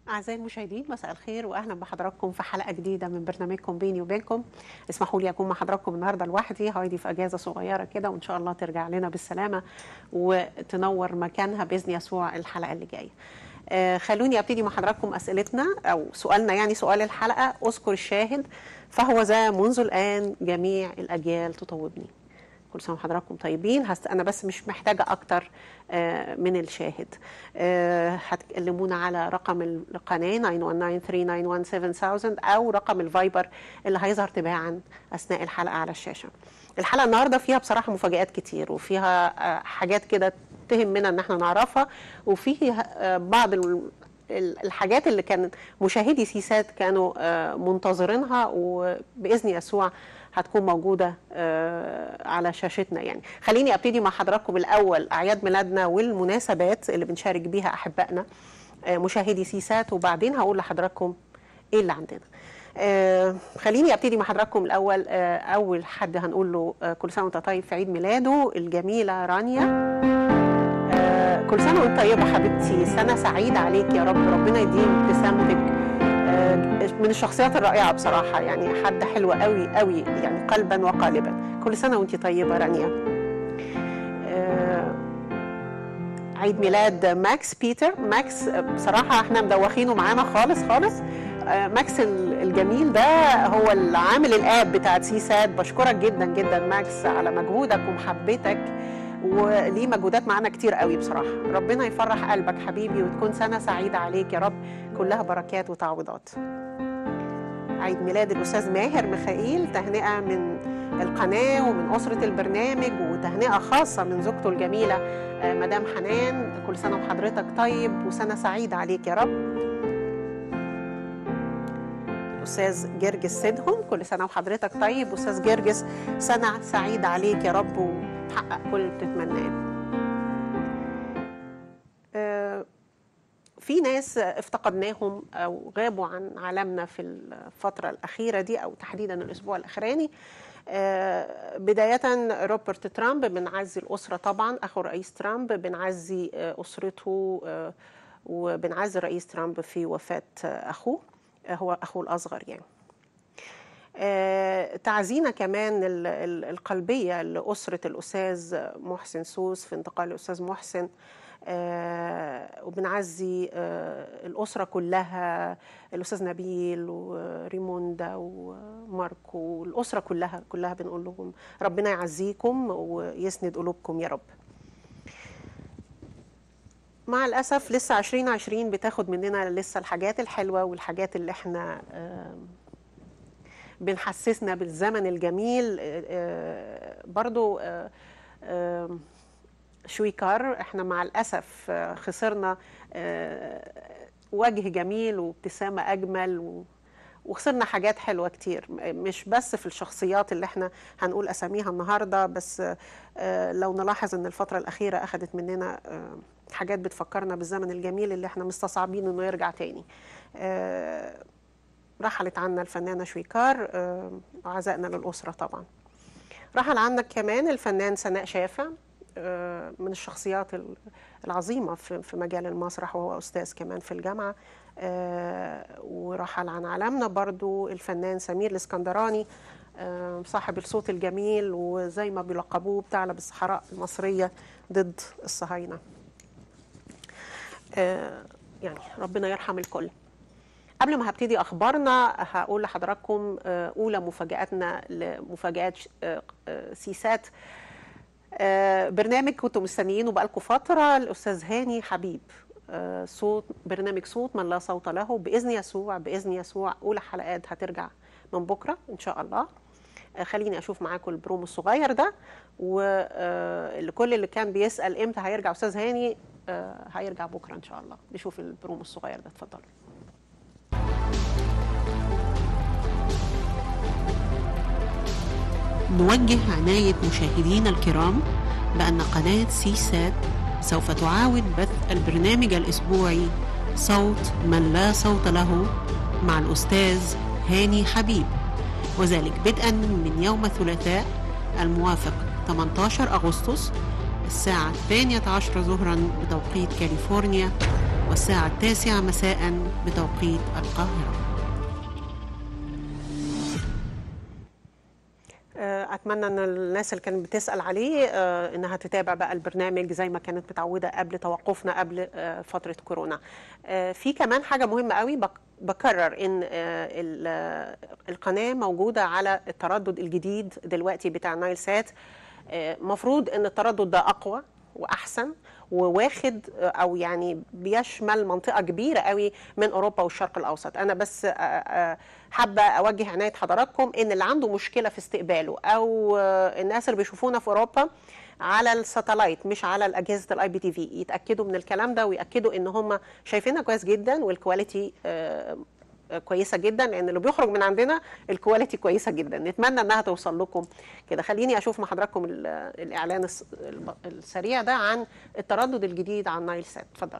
أعزائي المشاهدين مساء الخير وأهلا بحضراتكم في حلقة جديدة من برنامجكم بيني وبينكم اسمحوا لي أكون مع حضراتكم النهاردة لوحدي هايدي في أجازة صغيرة كده وإن شاء الله ترجع لنا بالسلامة وتنور مكانها بإذن يسوع الحلقة اللي جاية آه خلوني أبتدي مع حضراتكم أسئلتنا أو سؤالنا يعني سؤال الحلقة أذكر الشاهد فهو ذا منذ الآن جميع الأجيال تطوبني كل سنه وحضراتكم طيبين هست... انا بس مش محتاجه اكتر آه من الشاهد آه هتكلمونا على رقم القناه 919 او رقم الفايبر اللي هيظهر تباعا اثناء الحلقه على الشاشه الحلقه النهارده فيها بصراحه مفاجات كتير وفيها آه حاجات كده تهمنا ان احنا نعرفها وفيه بعض الحاجات اللي كان مشاهدي سيسات كانوا منتظرينها وباذن يسوع هتكون موجودة على شاشتنا يعني خليني أبتدي مع حضراتكم الأول أعياد ميلادنا والمناسبات اللي بنشارك بيها أحبائنا مشاهدي سيسات وبعدين هقول لحضراتكم إيه اللي عندنا خليني أبتدي مع حضراتكم الأول أول حد هنقول له كل سنة وأنت طيب في عيد ميلاده الجميلة رانيا كل سنة وأنت طيبة حبيبتي سنة سعيدة عليك يا رب ربنا يديم ابتسامتك من الشخصيات الرائعه بصراحه يعني حد حلو قوي قوي يعني قلبا وقالبا كل سنه وانت طيبه رانيا عيد ميلاد ماكس بيتر ماكس بصراحه احنا مدوخينه معانا خالص خالص ماكس الجميل ده هو العامل الاب بتاعت سيسات بشكرك جدا جدا ماكس على مجهودك ومحبتك وليه مجهودات معانا كتير قوي بصراحه ربنا يفرح قلبك حبيبي وتكون سنه سعيده عليك يا رب كلها بركات وتعويضات عيد ميلاد الاستاذ ماهر ميخائيل تهنئه من القناه ومن اسره البرنامج وتهنئه خاصه من زوجته الجميله مدام حنان كل سنه وحضرتك طيب وسنه سعيده عليك يا رب الاستاذ جرجس سيدهم كل سنه وحضرتك طيب استاذ جرجس سنه سعيده عليك يا رب وتحقق كل اللي بتتمناه في ناس افتقدناهم او غابوا عن عالمنا في الفتره الاخيره دي او تحديدا الاسبوع الاخراني بداية روبرت ترامب بنعزي الأسرة طبعا أخو الرئيس ترامب بنعزي أسرته وبنعزي الرئيس ترامب في وفاة أخوه هو أخوه الأصغر يعني آه تعزينا كمان ال ال القلبية لأسرة الأستاذ محسن سوس في انتقال الأستاذ محسن آه وبنعزي آه الأسرة كلها الأستاذ نبيل وريموندا وماركو الأسرة كلها كلها بنقول لهم ربنا يعزيكم ويسند قلوبكم يا رب مع الأسف لسه 2020 بتاخد مننا لسه الحاجات الحلوة والحاجات اللي احنا بنحسسنا بالزمن الجميل برضو شويكار احنا مع الأسف خسرنا وجه جميل وابتسامة أجمل وخسرنا حاجات حلوة كتير مش بس في الشخصيات اللي احنا هنقول أساميها النهاردة بس لو نلاحظ ان الفترة الأخيرة أخدت مننا حاجات بتفكرنا بالزمن الجميل اللي احنا مستصعبين انه يرجع تاني رحلت عنا الفنانة شويكار عزائنا للأسرة طبعا رحل عنا كمان الفنان سناء شافع من الشخصيات العظيمة في مجال المسرح وهو أستاذ كمان في الجامعة ورحل عن عالمنا برضو الفنان سمير الاسكندراني صاحب الصوت الجميل وزي ما بيلقبوه بثعلب الصحراء المصرية ضد الصهاينة يعني ربنا يرحم الكل قبل ما هبتدي اخبارنا هقول لحضراتكم اولى مفاجاتنا لمفاجات سيسات برنامج كنتم مستنيينه بقالكم فتره الاستاذ هاني حبيب صوت برنامج صوت من لا صوت له باذن يسوع باذن يسوع اولى حلقات هترجع من بكره ان شاء الله خليني اشوف معاكم البرومو الصغير ده ولكل اللي كان بيسال امتى هيرجع استاذ هاني هيرجع بكره ان شاء الله نشوف البرومو الصغير ده اتفضلوا نوجه عناية مشاهدينا الكرام بأن قناة سي سات سوف تعاود بث البرنامج الأسبوعي صوت من لا صوت له مع الأستاذ هاني حبيب وذلك بدءا من يوم الثلاثاء الموافق 18 أغسطس الساعة الثانية عشر ظهرا بتوقيت كاليفورنيا والساعة التاسعة مساء بتوقيت القاهرة آه، اتمنى ان الناس اللي كانت بتسال عليه آه، انها تتابع بقى البرنامج زي ما كانت متعوده قبل توقفنا قبل آه، فتره كورونا آه، في كمان حاجه مهمه قوي بك- بكرر ان آه، ال- آه، القناه موجوده على التردد الجديد دلوقتي بتاع نايل سات آه، مفروض ان التردد ده اقوى واحسن وواخد آه، او يعني بيشمل منطقه كبيره قوي من اوروبا والشرق الاوسط انا بس آه، آه، حابه اوجه عنايه حضراتكم ان اللي عنده مشكله في استقباله او آه، الناس اللي بيشوفونا في اوروبا على الساتلايت مش على اجهزه الاي بي تي في يتاكدوا من الكلام ده وياكدوا ان هم شايفيننا كويس جدا والكواليتي آه، كويسه جدا لان اللي بيخرج من عندنا الكواليتي كويسه جدا نتمنى انها توصل لكم كده خليني اشوف مع حضراتكم ال- الاعلان الس- الب- السريع ده عن التردد الجديد عن نايل سات اتفضلوا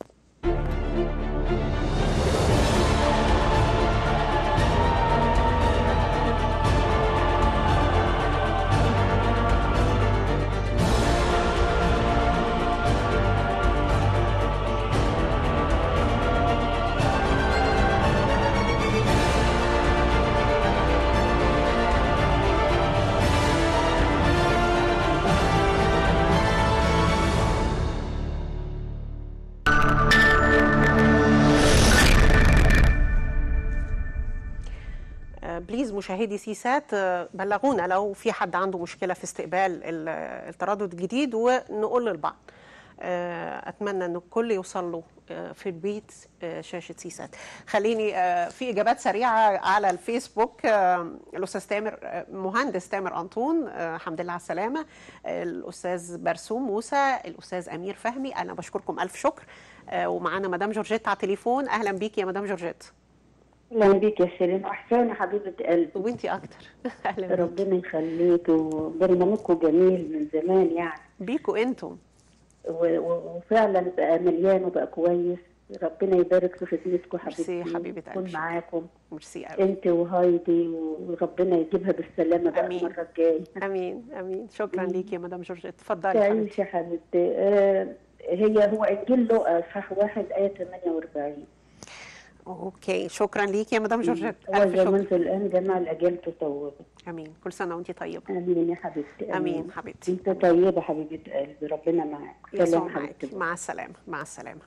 آه، بليز مشاهدي سي سات آه، بلغونا لو في حد عنده مشكله في استقبال ال- التردد الجديد ونقول للبعض آه، اتمنى ان الكل يوصل له آه، في البيت آه، شاشه سي سات خليني آه، في اجابات سريعه على الفيسبوك آه، الاستاذ تامر آه، مهندس تامر انطون آه، الحمد لله على السلامه آه، الاستاذ برسوم موسى الاستاذ امير فهمي انا بشكركم الف شكر آه، ومعانا مدام جورجيت على التليفون اهلا بيكي يا مدام جورجيت اهلا بيك يا شيرين وحشاني حبيبه قلبي وانتي اكتر اهلا بيكي ربنا يخليك وبرنامجكم جميل من زمان يعني بيكوا انتم و- و- وفعلا بقى مليان وبقى كويس ربنا يبارك في خدمتكم ميرسي حبيبتي حبيبة قلبي. يكون معاكم ميرسي قوي انت وهايدي وربنا يجيبها بالسلامه بقى آمين. المره الجايه امين امين شكرا ليكي يا مدام جورجيت اتفضلي يا حبيبتي تعيش يا حبيبتي آه هي هو انجيل لقى صح واحد ايه 48 اوكي شكرا ليكي يا مدام جورجيت هو الف زمان شكر في الان جميع الاجيال تطوبت امين كل سنه وانتي طيبه امين يا حبيبتي امين حبيبتي انت طيبه حبيبه قلبي ربنا معاك يسوع سلام معاكي حبيبتي مع السلامه مع السلامه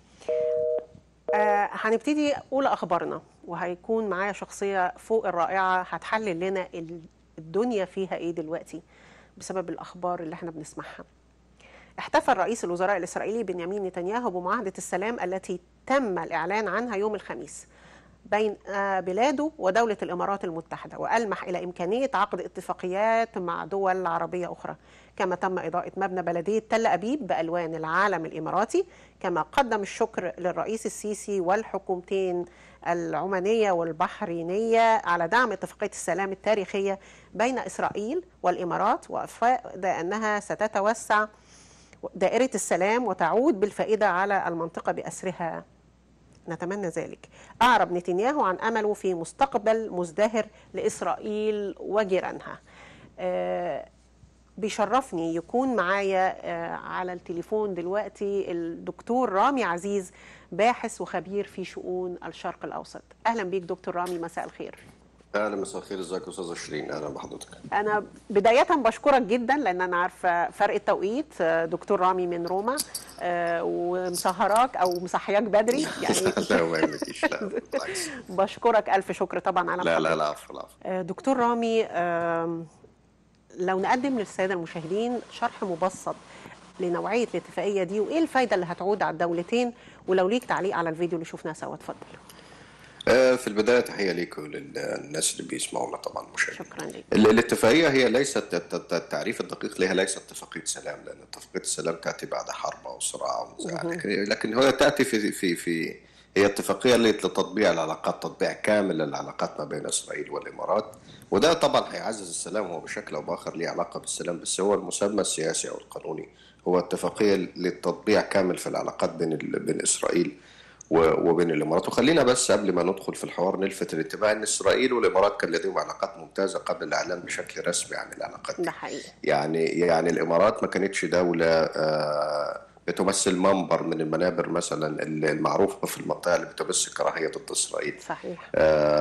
آه هنبتدي اولى اخبارنا وهيكون معايا شخصيه فوق الرائعه هتحلل لنا ال- الدنيا فيها ايه دلوقتي بسبب الاخبار اللي احنا بنسمعها احتفل رئيس الوزراء الإسرائيلي بنيامين نتنياهو بمعاهدة السلام التي تم الإعلان عنها يوم الخميس بين آه، بلاده ودولة الإمارات المتحدة وألمح إلى إمكانية عقد اتفاقيات مع دول عربية أخرى كما تم إضاءة مبنى بلدية تل أبيب بألوان العالم الإماراتي كما قدم الشكر للرئيس السيسي والحكومتين العمانية والبحرينية على دعم اتفاقية السلام التاريخية بين إسرائيل والإمارات وأفاد أنها ستتوسع دائرة السلام وتعود بالفائدة على المنطقة بأسرها نتمنى ذلك أعرب نتنياهو عن أمله في مستقبل مزدهر لإسرائيل وجيرانها آه، بيشرفني يكون معايا آه، على التليفون دلوقتي الدكتور رامي عزيز باحث وخبير في شؤون الشرق الأوسط أهلا بيك دكتور رامي مساء الخير اهلا مساء الخير ازيك يا استاذه شيرين اهلا بحضرتك انا بدايه بشكرك جدا لان انا عارفه فرق التوقيت آه، دكتور رامي من روما آه، ومسهراك او مصحياك بدري يعني لا ما يهمكيش لا بالعكس بشكرك الف شكر طبعا على لا لا محبتك. لا عفوا العفو آه، دكتور رامي آم، لو نقدم للساده المشاهدين شرح مبسط لنوعيه الاتفاقيه دي وايه الفايده اللي هتعود على الدولتين ولو ليك تعليق على الفيديو اللي شفناه سوا اتفضل آه، في البدايه تحيه ليك وللناس اللي بيسمعونا طبعا مشاهدين شكرا لك ال- الاتفاقيه هي ليست الت- الت- التعريف الدقيق لها ليست اتفاقيه سلام لان اتفاقيه السلام تاتي بعد حرب او صراع او نزاع لكن لكن هي تاتي في في في هي اتفاقيه لتطبيع العلاقات تطبيع كامل للعلاقات ما بين اسرائيل والامارات وده طبعا هيعزز السلام هو بشكل او باخر ليه علاقه بالسلام بس هو المسمى السياسي او القانوني هو اتفاقيه للتطبيع كامل في العلاقات بين ال- بين اسرائيل و- وبين الامارات وخلينا بس قبل ما ندخل في الحوار نلفت الانتباه ان اسرائيل والامارات كان لديهم علاقات ممتازه قبل الاعلان بشكل رسمي عن العلاقات دي. ده حقيقي يعني يعني الامارات ما كانتش دوله آه، بتمثل منبر من المنابر مثلا المعروفه في المنطقه اللي بتمس كراهيه ضد اسرائيل صحيح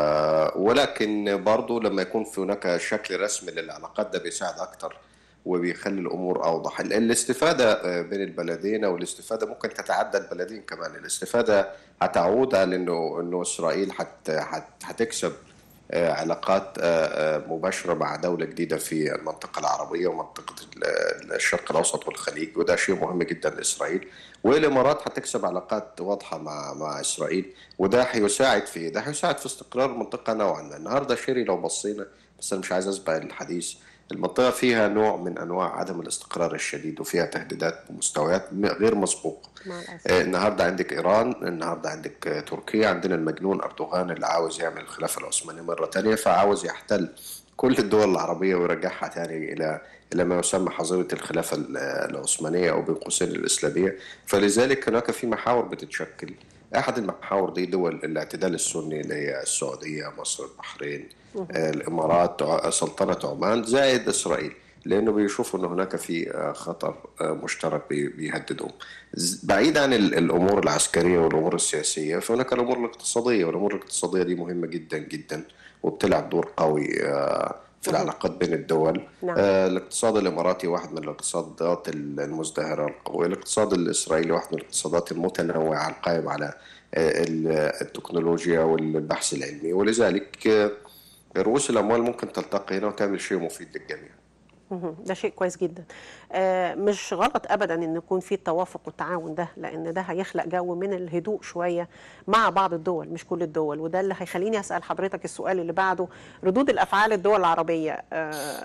آه ولكن برضو لما يكون في هناك شكل رسمي للعلاقات ده بيساعد اكتر وبيخلي الامور اوضح ال- الاستفاده آه، بين البلدين او الاستفاده ممكن تتعدى البلدين كمان الاستفاده هتعود على انه انه اسرائيل حت حت هتكسب آه، علاقات آه، آه، مباشره مع دوله جديده في المنطقه العربيه ومنطقه ال- الشرق الاوسط والخليج وده شيء مهم جدا لاسرائيل والامارات هتكسب علاقات واضحه مع مع اسرائيل وده هيساعد في ده هيساعد في استقرار المنطقه نوعا ما النهارده شيري لو بصينا بس انا مش عايز اسبق الحديث المنطقه فيها نوع من انواع عدم الاستقرار الشديد وفيها تهديدات بمستويات م- غير مسبوقه مع الاسف آه، النهارده عندك ايران النهارده عندك آه، تركيا عندنا المجنون اردوغان اللي عاوز يعمل الخلافه العثمانيه مره تانية فعاوز يحتل كل الدول العربيه ويرجعها تاني الى الى ما يسمى حظيره الخلافه ال- العثمانيه او بين قوسين الاسلاميه فلذلك هناك في محاور بتتشكل احد المحاور دي دول الاعتدال السني اللي هي السعوديه مصر البحرين آه، الامارات ع- سلطنه عمان زائد اسرائيل لانه بيشوفوا ان هناك في آه، خطر آه، مشترك بي- بيهددهم ز- بعيد عن ال- الامور العسكريه والامور السياسيه فهناك الامور الاقتصاديه والامور الاقتصاديه دي مهمه جدا جدا وبتلعب دور قوي آه، في العلاقات بين الدول نعم. آه، الاقتصاد الاماراتي واحد من الاقتصادات المزدهره القويه الاقتصاد الاسرائيلي واحد من الاقتصادات المتنوعه القائمه على آه، ال- التكنولوجيا والبحث العلمي ولذلك آه، رؤوس الاموال ممكن تلتقي هنا وتعمل شيء مفيد للجميع مهم. ده شيء كويس جدا آه، مش غلط ابدا ان يكون في التوافق والتعاون ده لان ده هيخلق جو من الهدوء شويه مع بعض الدول مش كل الدول وده اللي هيخليني اسال حضرتك السؤال اللي بعده ردود الافعال الدول العربيه آه،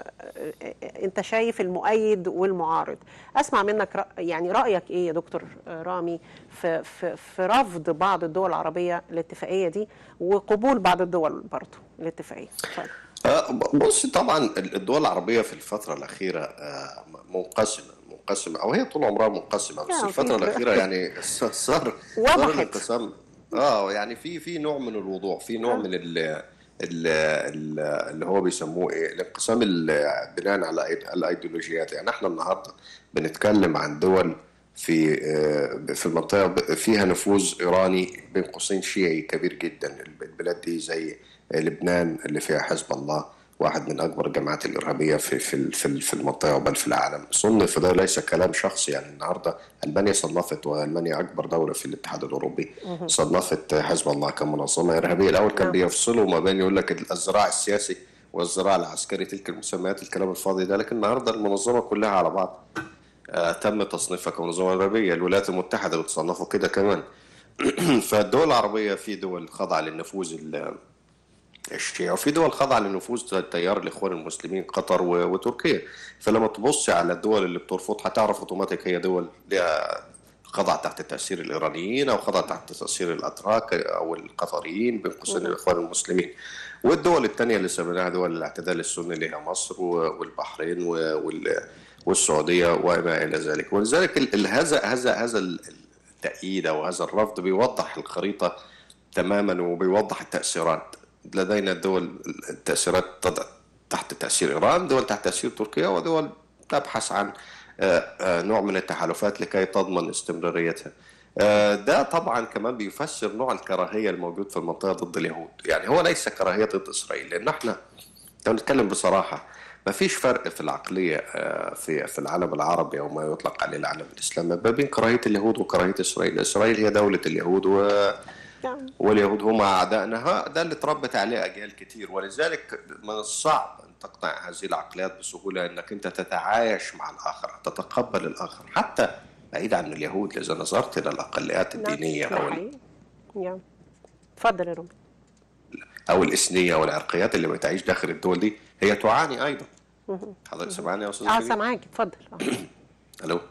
آه، انت شايف المؤيد والمعارض اسمع منك رأ- يعني رايك ايه يا دكتور آه، رامي في في في رفض بعض الدول العربيه الاتفاقيه دي وقبول بعض الدول برضه الاتفاقيه اتفضل. آه، بص طبعا الدول العربية في الفترة الأخيرة آه، منقسمة منقسمة أو هي طول عمرها منقسمة بس يعني الفترة في- الأخيرة يعني صار صار وضحت. الانقسام اه يعني في في نوع من الوضوح في نوع آه. من ال ال- ال- اللي هو بيسموه ايه الانقسام ال- بناء على الأيد- الايديولوجيات يعني احنا النهارده بنتكلم عن دول في آه، في المنطقه ب- فيها نفوذ ايراني بين قوسين شيعي كبير جدا البلاد دي زي لبنان اللي فيها حزب الله واحد من اكبر الجماعات الارهابيه في في في في المنطقه بل في العالم صنف ده ليس كلام شخصي يعني النهارده المانيا صنفت والمانيا اكبر دوله في الاتحاد الاوروبي صنفت حزب الله كمنظمه ارهابيه الاول كان نعم. بيفصلوا ما بين يقول لك الزراع السياسي والزراع العسكري تلك المسميات الكلام الفاضي ده لكن النهارده المنظمه كلها على بعض آه، تم تصنيفها كمنظمه ارهابيه الولايات المتحده بتصنفه كده كمان فالدول العربيه في دول خاضعه للنفوذ ال- الشيعي وفي دول خاضعه لنفوذ تيار الاخوان المسلمين قطر و- وتركيا فلما تبص على الدول اللي بترفض هتعرف اوتوماتيك هي دول ليها خضع تحت تاثير الايرانيين او خضع تحت تاثير الاتراك او القطريين بين قوسين الاخوان المسلمين والدول الثانيه اللي سميناها دول الاعتدال السني اللي هي مصر و- والبحرين و- وال- والسعوديه وما الى ذلك ولذلك ال- ال- هذا هذا هذا ال- التأييد او هذا الرفض بيوضح الخريطه تماما وبيوضح التاثيرات لدينا دول التاثيرات تضع تحت تاثير ايران دول تحت تاثير تركيا ودول تبحث عن آه، آه، نوع من التحالفات لكي تضمن استمراريتها آه، ده طبعا كمان بيفسر نوع الكراهيه الموجود في المنطقه ضد اليهود يعني هو ليس كراهيه ضد اسرائيل لان احنا لو نتكلم بصراحه ما فيش فرق في العقليه آه، في في العالم العربي او ما يطلق عليه العالم الاسلامي ما بين كراهيه اليهود وكراهيه اسرائيل اسرائيل هي دوله اليهود و نعم. واليهود هم اعدائنا ها ده اللي تربت عليه اجيال كتير ولذلك من الصعب ان تقنع هذه العقليات بسهوله انك انت تتعايش مع الاخر تتقبل الاخر حتى بعيد عن اليهود اذا نظرت الى الاقليات نعم. الدينيه ده او ال- حقيقي. نعم. اتفضل يا رامي او الاثنيه والعرقيات اللي بتعيش داخل الدول دي هي تعاني ايضا حضرتك سامعني يا استاذ اه كريم؟ سامعاك اتفضل آه. الو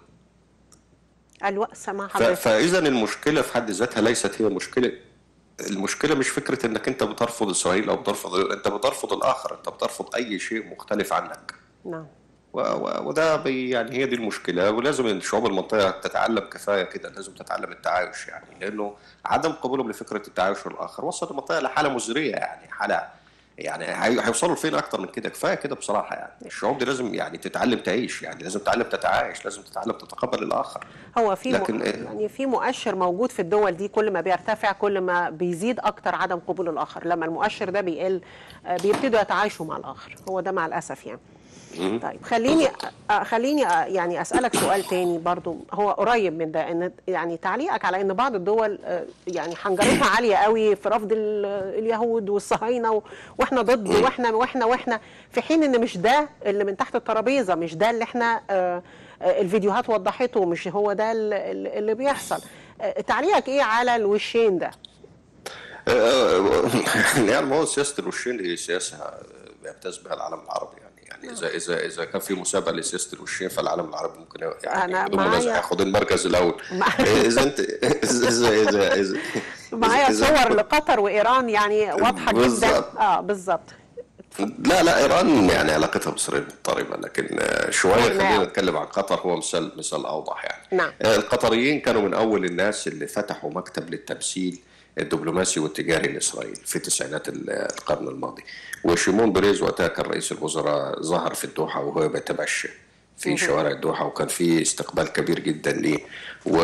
الو سامع ف- حضرتك فاذا المشكله في حد ذاتها ليست هي مشكله المشكله مش فكره انك انت بترفض اسرائيل او بترفض انت بترفض الاخر انت بترفض اي شيء مختلف عنك نعم و- و- وده بي يعني هي دي المشكله ولازم الشعوب المنطقه تتعلم كفايه كده لازم تتعلم التعايش يعني لانه عدم قبولهم لفكره التعايش الاخر وصل المنطقه لحاله مزريه يعني حاله يعني هي- هيوصلوا لفين اكتر من كده كفايه كده بصراحه يعني الشعوب دي لازم يعني تتعلم تعيش يعني لازم تتعلم تتعايش لازم تتعلم تتقبل الاخر هو في لكن م... إيه؟ يعني في مؤشر موجود في الدول دي كل ما بيرتفع كل ما بيزيد اكتر عدم قبول الاخر لما المؤشر ده بيقل آه، بيبتدوا يتعايشوا مع الاخر هو ده مع الاسف يعني طيب خليني آه، خليني آه، يعني اسالك سؤال تاني برضو هو قريب من ده ان يعني تعليقك على ان بعض الدول آه، يعني حنجرتها عاليه قوي في رفض ال- اليهود والصهاينه و- واحنا ضد واحنا واحنا واحنا في حين ان مش ده اللي من تحت الترابيزه مش ده اللي احنا آه، آه، الفيديوهات وضحته مش هو ده ال- ال- اللي بيحصل آه، تعليقك ايه على الوشين ده يعني ما هو سياسه الوشين هي سياسه بيمتاز بها العالم العربي يعني يعني اذا اذا اذا كان في مسابقه لسياسه الوشين فالعالم العربي ممكن يعني أنا بدون منازع معايا- ياخد المركز الاول مع- اذا انت اذا اذا اذا, إذا معايا إذا- صور لقطر وايران يعني واضحه جدا بالظبط. اه بالظبط لا لا ايران يعني علاقتها باسرائيل مضطربه لكن آه، شويه نعم. خلينا نتكلم عن قطر هو مثال مثال اوضح يعني نعم. آه، القطريين كانوا من اول الناس اللي فتحوا مكتب للتمثيل الدبلوماسي والتجاري لاسرائيل في تسعينات ال- القرن الماضي وشيمون بريز وقتها كان رئيس الوزراء ظهر في الدوحه وهو بيتمشى في شوارع الدوحه وكان في استقبال كبير جدا ليه و...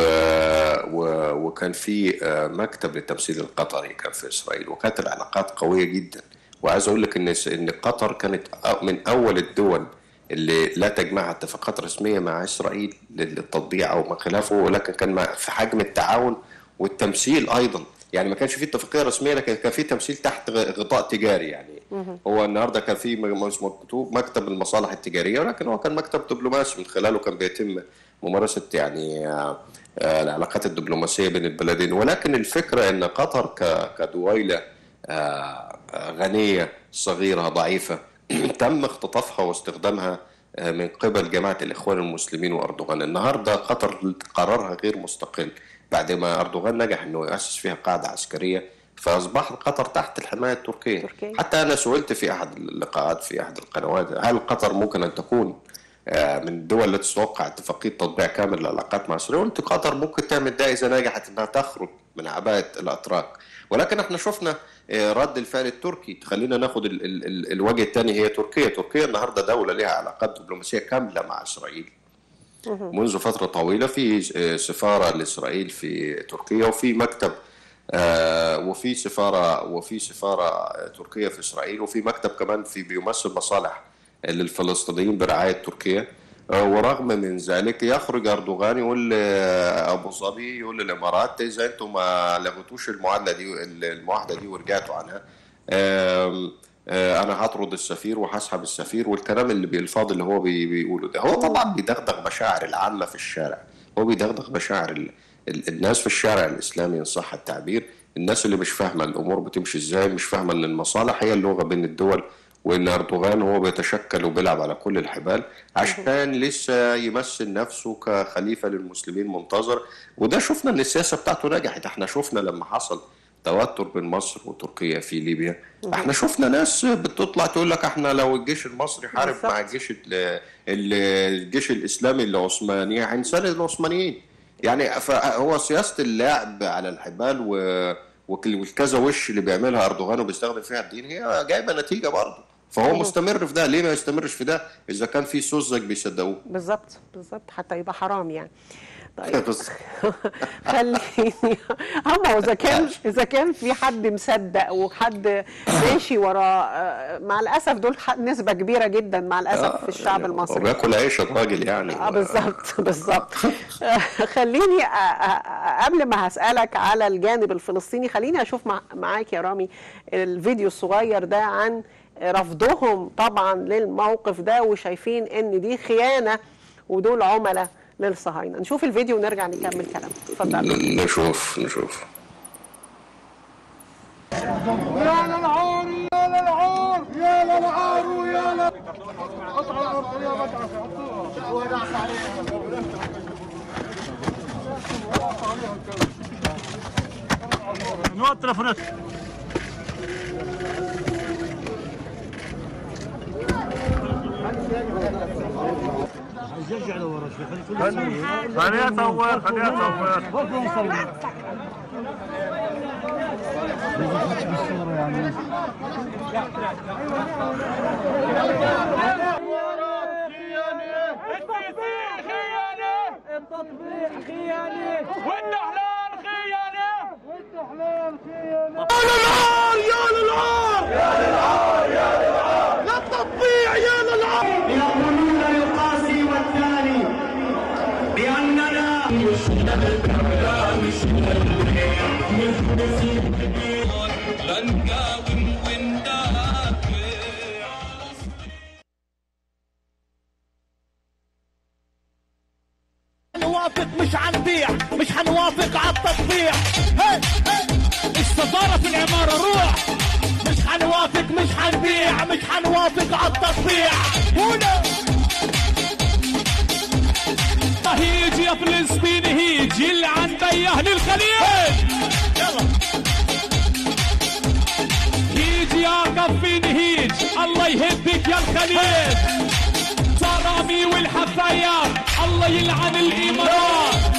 و... وكان في آه، مكتب للتمثيل القطري كان في اسرائيل وكانت العلاقات قويه جدا وعايز اقول لك ان ان قطر كانت أ- من اول الدول اللي لا تجمعها اتفاقات رسميه مع اسرائيل للتطبيع او ما خلافه ولكن كان مع- في حجم التعاون والتمثيل ايضا يعني ما كانش في اتفاقيه رسميه لكن كان في تمثيل تحت غ- غطاء تجاري يعني هو النهارده كان في م- مكتوب مكتب المصالح التجاريه ولكن هو كان مكتب دبلوماسي من خلاله كان بيتم ممارسه يعني آه، آه، العلاقات الدبلوماسيه بين البلدين ولكن الفكره ان قطر ك- كدويله آه، آه، غنيه صغيره ضعيفه تم اختطافها واستخدامها آه، من قبل جماعه الاخوان المسلمين واردوغان النهارده قطر قرارها غير مستقل بعد ما اردوغان نجح انه يؤسس فيها قاعده عسكريه فاصبحت قطر تحت الحمايه التركيه تركيا. حتى انا سئلت في احد اللقاءات في احد القنوات هل قطر ممكن ان تكون آه، من الدول التي تتوقع اتفاقيه تطبيع كامل للعلاقات مع اسرائيل قلت قطر ممكن تعمل ده اذا نجحت انها تخرج من عباءه الاتراك ولكن احنا شفنا آه، رد الفعل التركي خلينا ناخد ال ال ال الوجه الثاني هي تركيا تركيا النهارده دوله لها علاقات دبلوماسيه كامله مع اسرائيل منذ فتره طويله في آه، سفاره لاسرائيل في تركيا وفي مكتب آه، وفي سفاره وفي سفاره آه، تركيه في اسرائيل وفي مكتب كمان في بيمثل مصالح للفلسطينيين برعايه تركيا آه، ورغم من ذلك يخرج اردوغان يقول ابو ظبي يقول للامارات اذا انتم ما لغيتوش المعادله دي المعاهده دي ورجعتوا عنها آم، آه، انا هطرد السفير وهسحب السفير والكلام اللي بالفاضل اللي هو بي- بيقوله ده هو طبعا بيدغدغ مشاعر العامه في الشارع هو بيدغدغ مشاعر ال... ال... الناس في الشارع الاسلامي ان صح التعبير الناس اللي مش فاهمه الامور بتمشي ازاي مش فاهمه ان المصالح هي اللغه بين الدول وان اردوغان هو بيتشكل وبيلعب على كل الحبال عشان لسه يمثل نفسه كخليفه للمسلمين منتظر وده شفنا ان السياسه بتاعته نجحت احنا شفنا لما حصل توتر بين مصر وتركيا في ليبيا احنا شفنا ناس بتطلع تقول لك احنا لو الجيش المصري حارب بالظبط. مع الجيش ال- ال- الجيش الاسلامي العثماني هنساند العثمانيين يعني فهو سياسه اللعب على الحبال و وكل- والكذا وش اللي بيعملها اردوغان وبيستخدم فيها الدين هي جايبه نتيجه برضه فهو مستمر في ده ليه ما يستمرش في ده اذا كان في سذج بيصدقوه بالظبط بالظبط حتى يبقى حرام يعني طيب بس- خليني هم واذا كان اذا كان في حد مصدق وحد ماشي ورا آه، مع الاسف دول ح- نسبه كبيره جدا مع الاسف في الشعب يعني المصري وبياكل عيش الراجل يعني اه بالظبط بالظبط آه، خليني أ- أ- قبل ما هسألك على الجانب الفلسطيني خليني أشوف مع معاك يا رامي الفيديو الصغير ده عن رفضهم طبعا للموقف ده وشايفين ان دي خيانة ودول عملاء للصهاينة نشوف الفيديو ونرجع نكمل كلام اتفضل نشوف نشوف يا للعار يا للعار يا للعار يا لل قطع الارض يا مدعس ودعس عليها نوع التلفونات يرجع لورا شوي خليه كله خليها تصور خليها تصور يصور التطبيع خيانة والدحلان خيانة والدحلان خيانة يا للعار يا للعار يا للعار يا للعار للتطبيع يا للعار يقولون القاسي والثاني بأننا لن قاوم وندافع هنوافق مش هنبيع مش هنوافق على التطبيع هي هي الصدارة في العمارة روح مش هنوافق مش هنبيع مش هنوافق على التطبيع هنا هيج يا فلسطين هيج يلعن بي اهل الخليج يلا هيج يا قفين هيج الله يهدك يا الخليج صرامي والحفايات الله يلعن الامارات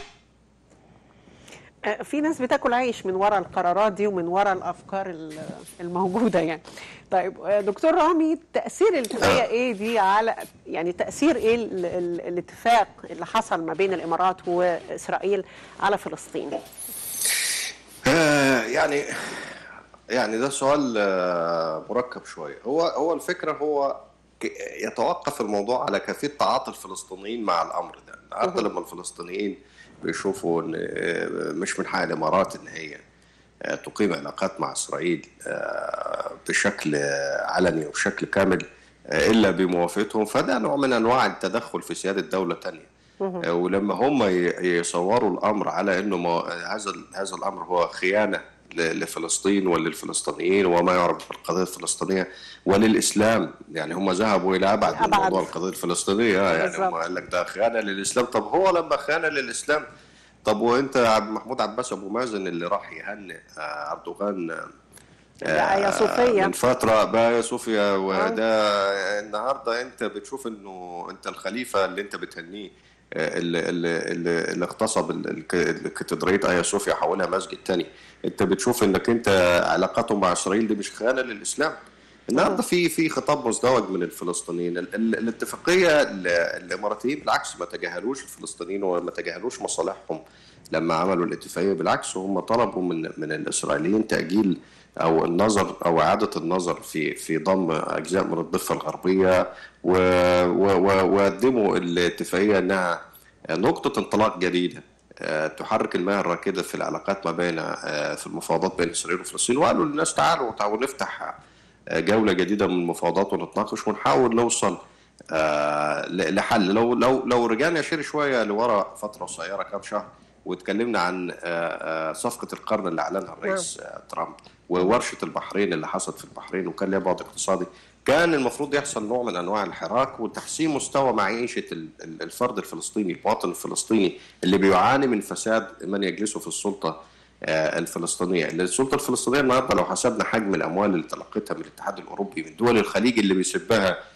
آه، في ناس بتاكل عيش من وراء القرارات دي ومن وراء الافكار ال- الموجوده يعني طيب آه، دكتور رامي تاثير الاتفاقيه ايه دي على يعني تاثير ايه ال- ال- الاتفاق اللي حصل ما بين الامارات واسرائيل على فلسطين آه، يعني يعني ده سؤال آه، مركب شويه هو هو الفكره هو ك- يتوقف الموضوع على كيفيه تعاطي الفلسطينيين مع الامر ده النهارده لما الفلسطينيين بيشوفوا ان آه، مش من حق الامارات ان هي آه، تقيم علاقات مع اسرائيل آه، بشكل آه، علني وبشكل كامل آه، الا بموافقتهم فده نوع من انواع التدخل في سياده دوله تانية آه، ولما هم ي- يصوروا الامر على انه ما- هذا ال- هذا الامر هو خيانه ل- لفلسطين وللفلسطينيين وما يعرف بالقضيه الفلسطينيه وللاسلام يعني هم ذهبوا الى ابعد من أبعد. موضوع القضيه الفلسطينيه يعني بالظبط. هم قال لك ده خيانه للاسلام طب هو لما خيانه للاسلام طب وانت يا عبد محمود عباس ابو مازن اللي راح يهنئ آه، اردوغان آه، ده آية صوفية. من فترة بقى يا صوفيا وده النهارده انت بتشوف انه انت الخليفة اللي انت بتهنيه آه، اللي اللي اللي, اللي اغتصب ال- الك- الكاتدرائية ايا صوفيا حولها مسجد تاني انت بتشوف انك انت علاقتهم مع اسرائيل دي مش خيانة للاسلام النهارده في في خطاب مزدوج من الفلسطينيين ال- ال- الاتفاقيه ال- الاماراتيين بالعكس ما تجاهلوش الفلسطينيين وما تجاهلوش مصالحهم لما عملوا الاتفاقيه بالعكس هم طلبوا من من الاسرائيليين تاجيل او النظر او اعاده النظر في في ضم اجزاء من الضفه الغربيه و- و- و- وقدموا الاتفاقيه انها نقطه انطلاق جديده آه، تحرك المياه الراكده في العلاقات ما بين آه، في المفاوضات بين اسرائيل وفلسطين وقالوا للناس تعالوا تعالوا نفتح آه، جوله جديده من المفاوضات ونتناقش ونحاول نوصل آه، ل- لحل لو لو لو رجعنا شير شويه لورا فتره قصيره كام شهر واتكلمنا عن آه، آه، صفقه القرن اللي اعلنها الرئيس آه، ترامب وورشه البحرين اللي حصلت في البحرين وكان لها بعد اقتصادي كان المفروض يحصل نوع من انواع الحراك وتحسين مستوى معيشه ال- ال- الفرد الفلسطيني المواطن الفلسطيني اللي بيعاني من فساد من يجلسوا في السلطه آه، الفلسطينيه، السلطه الفلسطينيه النهارده لو حسبنا حجم الاموال اللي تلقتها من الاتحاد الاوروبي من دول الخليج اللي بيسبها آه،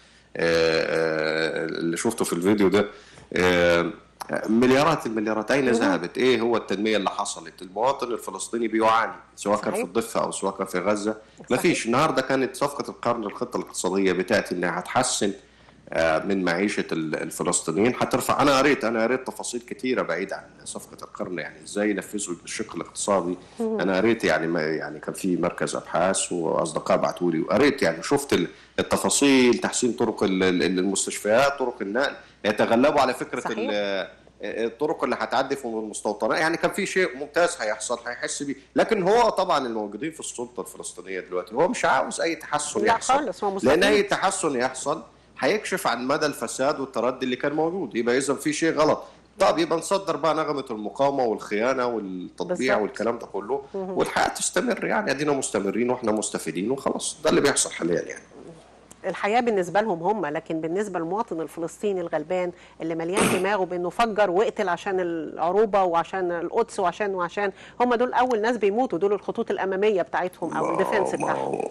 آه، اللي شفته في الفيديو ده آه، مليارات المليارات اين ذهبت؟ ايه هو التنميه اللي حصلت؟ المواطن الفلسطيني بيعاني سواء كان في صحيح. الضفه او سواء كان في غزه ما فيش النهارده كانت صفقه القرن الخطه الاقتصاديه بتاتي انها هتحسن آه، من معيشه ال- الفلسطينيين هترفع انا قريت انا قريت تفاصيل كثيره بعيد عن صفقه القرن يعني ازاي ينفذوا الشق الاقتصادي انا قريت يعني ما يعني كان في مركز ابحاث واصدقاء بعتوا لي وقريت يعني شفت ال- التفاصيل تحسين طرق ال- ال- المستشفيات طرق النقل يتغلبوا على فكره صحيح. ال- الطرق اللي هتعدي في المستوطنات يعني كان في شيء ممتاز هيحصل هيحس بيه لكن هو طبعا الموجودين في السلطه الفلسطينيه دلوقتي هو مش عاوز اي تحسن لا يحصل خالص، هو لان اي مستفيد. تحسن يحصل هيكشف عن مدى الفساد والتردي اللي كان موجود يبقى اذا في شيء غلط طب يبقى نصدر بقى نغمه المقاومه والخيانه والتطبيع بالظبط. والكلام ده كله والحياه تستمر يعني ادينا مستمرين واحنا مستفيدين وخلاص ده اللي بيحصل حاليا يعني الحياه بالنسبه لهم هم لكن بالنسبه للمواطن الفلسطيني الغلبان اللي مليان دماغه بانه فجر واقتل عشان العروبه وعشان القدس وعشان وعشان هم دول اول ناس بيموتوا دول الخطوط الاماميه بتاعتهم او ما- الديفنس ما بتاعهم هو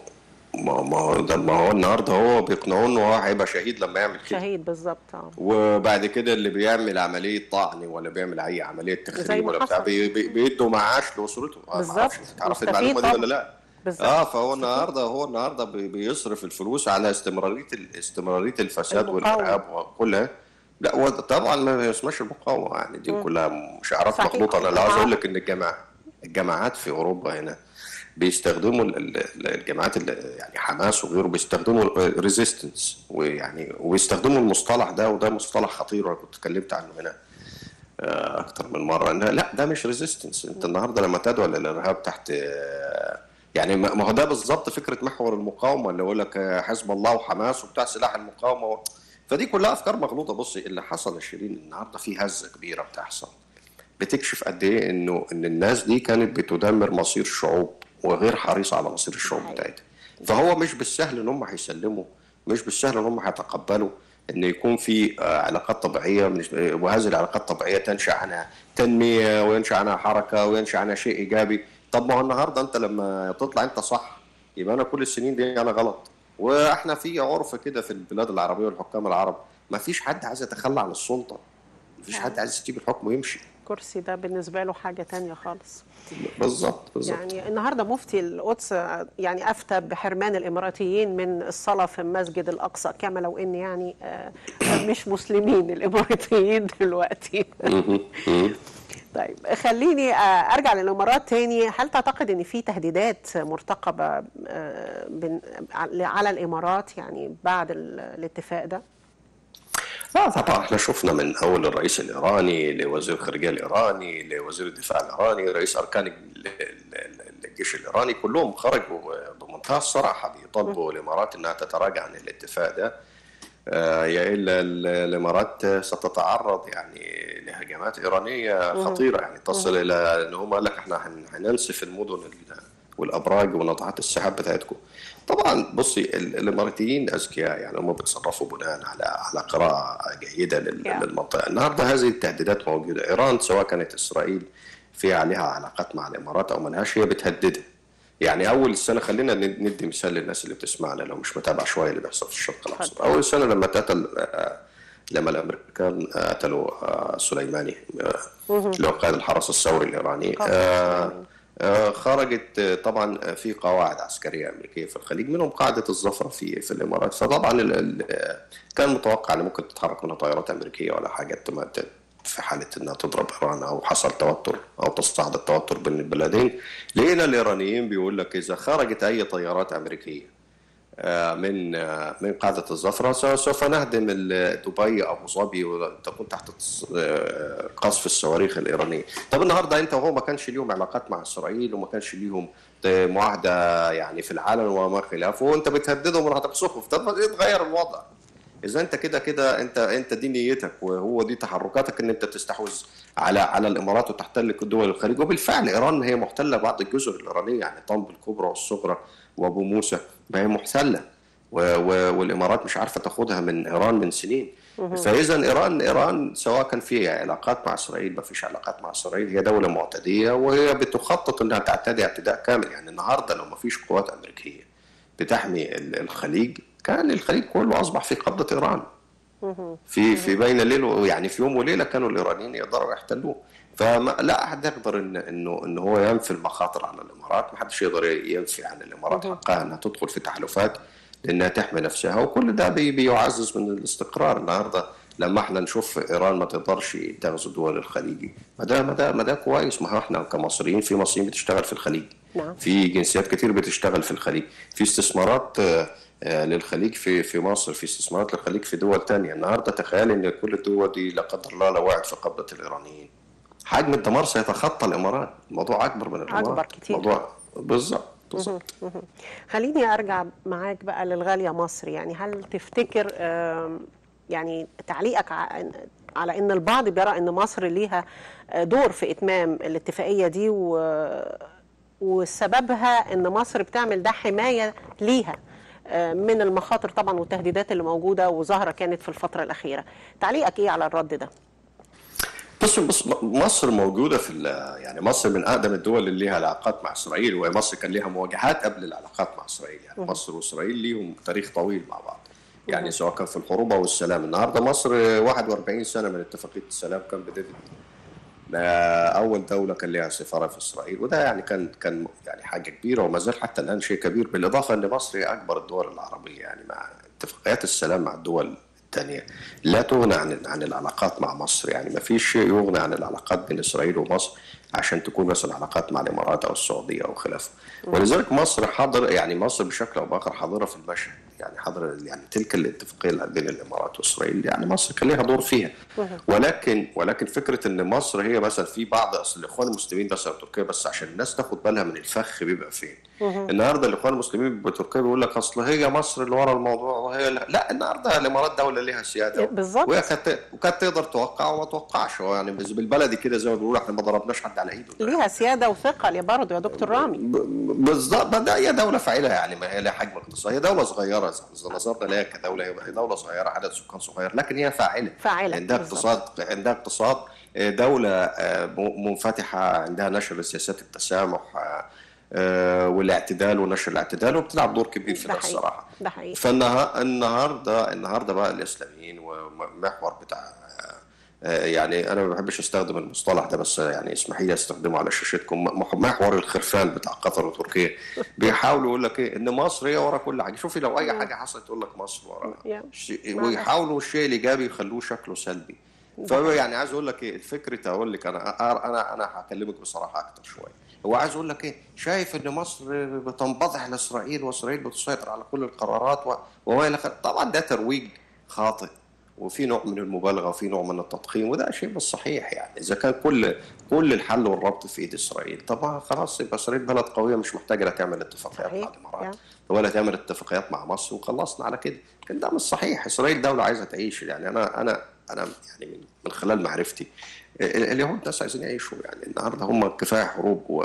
ما ما هو ده ما هو النهارده هو بيقنعوه ان هو هيبقى شهيد لما يعمل كده شهيد بالظبط اه وبعد كده اللي بيعمل عمليه طعن ولا بيعمل اي عمليه زي تخريب ما ولا بتاع حصل. بي- بي- بيدوا معاش لاسرته آه، بالظبط. معرفش تعرف مستفيد المعلومه دي طبعا. ولا لا؟ بالظبط. اه فهو النهارده هو النهارده بي- بيصرف الفلوس على استمراريه ال- استمراريه الفساد المقاومة. والارهاب وكلها لا هو طبعا ما اسمهاش المقاومه يعني دي كلها مشاعرات صحيح. مخلوطه انا اللي عاوز طبعاً. اقول لك ان الجامعه الجامعات في اوروبا هنا بيستخدموا ال- ال- الجامعات اللي يعني حماس وغيره بيستخدموا ريزيستنس ويعني وبيستخدموا المصطلح ده وده مصطلح خطير وانا كنت اتكلمت عنه هنا آه، اكتر من مره ان لا ده مش ريزيستنس انت النهارده لما تدعو للارهاب تحت آه، يعني ما ما هو ده بالظبط فكره محور المقاومه اللي يقول لك آه، حزب الله وحماس وبتاع سلاح المقاومه و... فدي كلها افكار مغلوطه بصي اللي حصل يا شيرين النهارده في هزه كبيره بتحصل بتكشف قد ايه انه ان الناس دي كانت بتدمر مصير الشعوب وغير حريصه على مصير الشعوب بتاعتها فهو مش بالسهل ان هم هيسلموا مش بالسهل ان هم هيتقبلوا ان يكون في آه، علاقات طبيعيه مش وهذه العلاقات الطبيعيه تنشا عنها تنميه وينشا عنها حركه وينشا عنها شيء ايجابي طب ما هو النهارده انت لما تطلع انت صح يبقى انا كل السنين دي انا غلط واحنا في عرف كده في البلاد العربيه والحكام العرب ما فيش حد عايز يتخلى عن السلطه ما فيش حد عايز يسيب الحكم ويمشي الكرسي ده بالنسبه له حاجه تانية خالص بالظبط بالظبط يعني النهارده مفتي القدس يعني افتى بحرمان الاماراتيين من الصلاه في المسجد الاقصى كما لو ان يعني آه، مش مسلمين الاماراتيين دلوقتي طيب خليني آه، ارجع للامارات تاني هل تعتقد ان في تهديدات مرتقبه آه، بن- على الامارات يعني بعد ال- الاتفاق ده؟ لا طبعا احنا شفنا من اول الرئيس الايراني لوزير الخارجيه الايراني لوزير الدفاع الايراني رئيس اركان ال- ال- ال- الجيش الايراني كلهم خرجوا بمنتهى الصراحه بيطالبوا الامارات انها تتراجع عن الاتفاق ده آه، يا الا ال- الامارات ستتعرض يعني لهجمات ايرانيه خطيره يعني تصل الى ان هم قال لك احنا هن- هننسف المدن ال- والابراج وناطحات السحاب بتاعتكم. طبعا بصي ال- الاماراتيين اذكياء يعني هم بيتصرفوا بناء على على قراءه جيده لل- Yeah. للمنطقه، النهارده هذه التهديدات موجوده، ايران سواء كانت اسرائيل في عليها علاقات مع الامارات او ملهاش هي بتهددها. يعني اول السنه خلينا ند- ندي مثال للناس اللي بتسمعنا لو مش متابع شويه اللي بيحصل في الشرق الاوسط اول سنه لما اتقتل آه، لما الامريكان قتلوا آه، سليماني آه، اللي هو قائد الحرس الثوري الايراني آه، آه، خرجت آه، طبعا آه، في قواعد عسكريه امريكيه في الخليج منهم قاعده الظفره في في الامارات فطبعا ال- ال- آه، كان متوقع ان ممكن تتحرك منها طيارات امريكيه ولا حاجه تم- ت- في حاله انها تضرب ايران او حصل توتر او تصاعد التوتر بين البلدين لقينا الايرانيين بيقول لك اذا خرجت اي طيارات امريكيه آه، من آه، من قاعده الظفره سو- سوف نهدم ال- دبي ابو ظبي وتكون تحت تص- آه، قصف الصواريخ الايرانيه. طب النهارده انت وهو ما كانش ليهم علاقات مع اسرائيل وما كانش ليهم معاهده يعني في العالم وما خلافه وانت بتهددهم انها تقصفهم طب يتغير الوضع. اذا انت كده كده انت انت دي نيتك وهو دي تحركاتك ان انت تستحوذ على على الامارات وتحتل دول الخليج وبالفعل ايران هي محتله بعض الجزر الايرانيه يعني طنب الكبرى والصغرى وابو موسى ما هي محتله و- و- والامارات مش عارفه تاخدها من ايران من سنين فاذا ايران ايران سواء كان في علاقات مع اسرائيل ما فيش علاقات مع اسرائيل هي دوله معتديه وهي بتخطط انها تعتدي اعتداء كامل يعني النهارده لو ما فيش قوات امريكيه بتحمي ال- الخليج كان الخليج كله اصبح في قبضه ايران في في بين الليل و- يعني في يوم وليله كانوا الايرانيين يقدروا يحتلوه فلا احد يقدر ان انه ان هو ينفي المخاطر على الامارات ما حدش يقدر ينفي عن الامارات حقها انها تدخل في تحالفات لانها تحمي نفسها وكل ده بي بيعزز من الاستقرار النهارده لما احنا نشوف ايران ما تقدرش تغزو دول الخليج ما ده ما ده ما ده كويس ما هو احنا كمصريين في مصريين بتشتغل في الخليج نعم. في جنسيات كتير بتشتغل في الخليج في استثمارات آه، آه، للخليج في في مصر في استثمارات للخليج في دول تانية النهارده تخيل ان كل الدول دي لا قدر الله لو وقعت في قبضه الايرانيين حجم الدمار سيتخطى الامارات الموضوع اكبر من الامارات أكبر كتير. موضوع بالظبط بالظبط خليني ارجع معاك بقى للغاليه مصر يعني هل تفتكر آم، يعني تعليقك ع- على ان البعض بيرى ان مصر ليها آه، دور في اتمام الاتفاقيه دي و وسببها ان مصر بتعمل ده حمايه ليها آه، من المخاطر طبعا والتهديدات اللي موجوده وظاهره كانت في الفتره الاخيره تعليقك ايه على الرد ده بص بص مصر موجوده في ال- يعني مصر من اقدم الدول اللي ليها علاقات مع اسرائيل ومصر كان ليها مواجهات قبل العلاقات مع اسرائيل يعني مصر واسرائيل ليهم تاريخ طويل مع بعض يعني سواء كان في الحروب او السلام النهارده مصر 41 سنه من اتفاقيه السلام كان بديفيد آه، اول دوله كان لها سفاره في اسرائيل وده يعني كان كان يعني حاجه كبيره وما زال حتى الان شيء كبير بالاضافه ان مصر هي اكبر الدول العربيه يعني مع اتفاقيات السلام مع الدول الثانيه لا تغنى عن عن العلاقات مع مصر يعني ما فيش شيء يغني عن العلاقات بين اسرائيل ومصر عشان تكون مثلا علاقات مع الامارات او السعوديه او خلافه ولذلك مصر حاضر يعني مصر بشكل او باخر حاضره في المشهد يعني حاضره يعني تلك الاتفاقيه اللي بين الامارات واسرائيل يعني مصر كان لها دور فيها ولكن ولكن فكره ان مصر هي مثلا في بعض اصل الاخوان المسلمين مثلا تركيا بس عشان الناس تاخد بالها من الفخ بيبقى فين النهارده الاخوان المسلمين بتركيا بيقول لك اصل هي مصر اللي ورا الموضوع وهي لا, لا النهارده الامارات دوله ليها سياده بالظبط. وهي كانت وكانت تقدر توقع وما توقعش هو يعني بالبلدي كده زي ما بيقولوا احنا ما ضربناش حد على ايده ليها سياده وثقل برضه يا دكتور رامي ب- بالظبط ده هي دوله فاعله يعني ما هي لها حجم اقتصادي هي دوله صغيره اذا نظرنا لها كدوله هي دوله صغيره عدد سكان صغير لكن هي فاعله فاعلة، عندها بالظبط. اقتصاد عندها اقتصاد آه، دوله آه، م- منفتحه عندها نشر سياسات التسامح آه، آه، والاعتدال ونشر الاعتدال وبتلعب دور كبير في ده ده حقيقي. الصراحه ده حقيقي فالنهارده النهارده بقى الاسلاميين ومحور بتاع آه، يعني انا ما بحبش استخدم المصطلح ده بس يعني اسمحي لي استخدمه على شاشتكم مح- محور الخرفان بتاع قطر وتركيا بيحاولوا يقول لك ايه ان مصر هي ورا كل حاجه شوفي لو اي حاجه حصلت يقول لك مصر ورا يا. شيء- ويحاولوا الشيء الايجابي يخلوه شكله سلبي فيعني عايز اقول لك ايه الفكره اقول لك انا انا انا هكلمك بصراحه اكتر شويه هو عايز اقول لك ايه شايف ان مصر بتنبضح لاسرائيل واسرائيل بتسيطر على كل القرارات و- وما الى اخره طبعا ده ترويج خاطئ وفي نوع من المبالغه وفي نوع من التضخيم وده شيء مش صحيح يعني اذا كان كل كل الحل والربط في ايد اسرائيل طبعا خلاص يبقى اسرائيل بلد قويه مش محتاجه لا تعمل اتفاقيات مع صحيح. الامارات يا. ولا تعمل اتفاقيات مع مصر وخلصنا على كده لكن ده مش صحيح اسرائيل دوله عايزه تعيش يعني انا انا انا يعني من, من خلال معرفتي ال- اليهود ناس عايزين يعيشوا يعني النهارده هم كفايه حروب و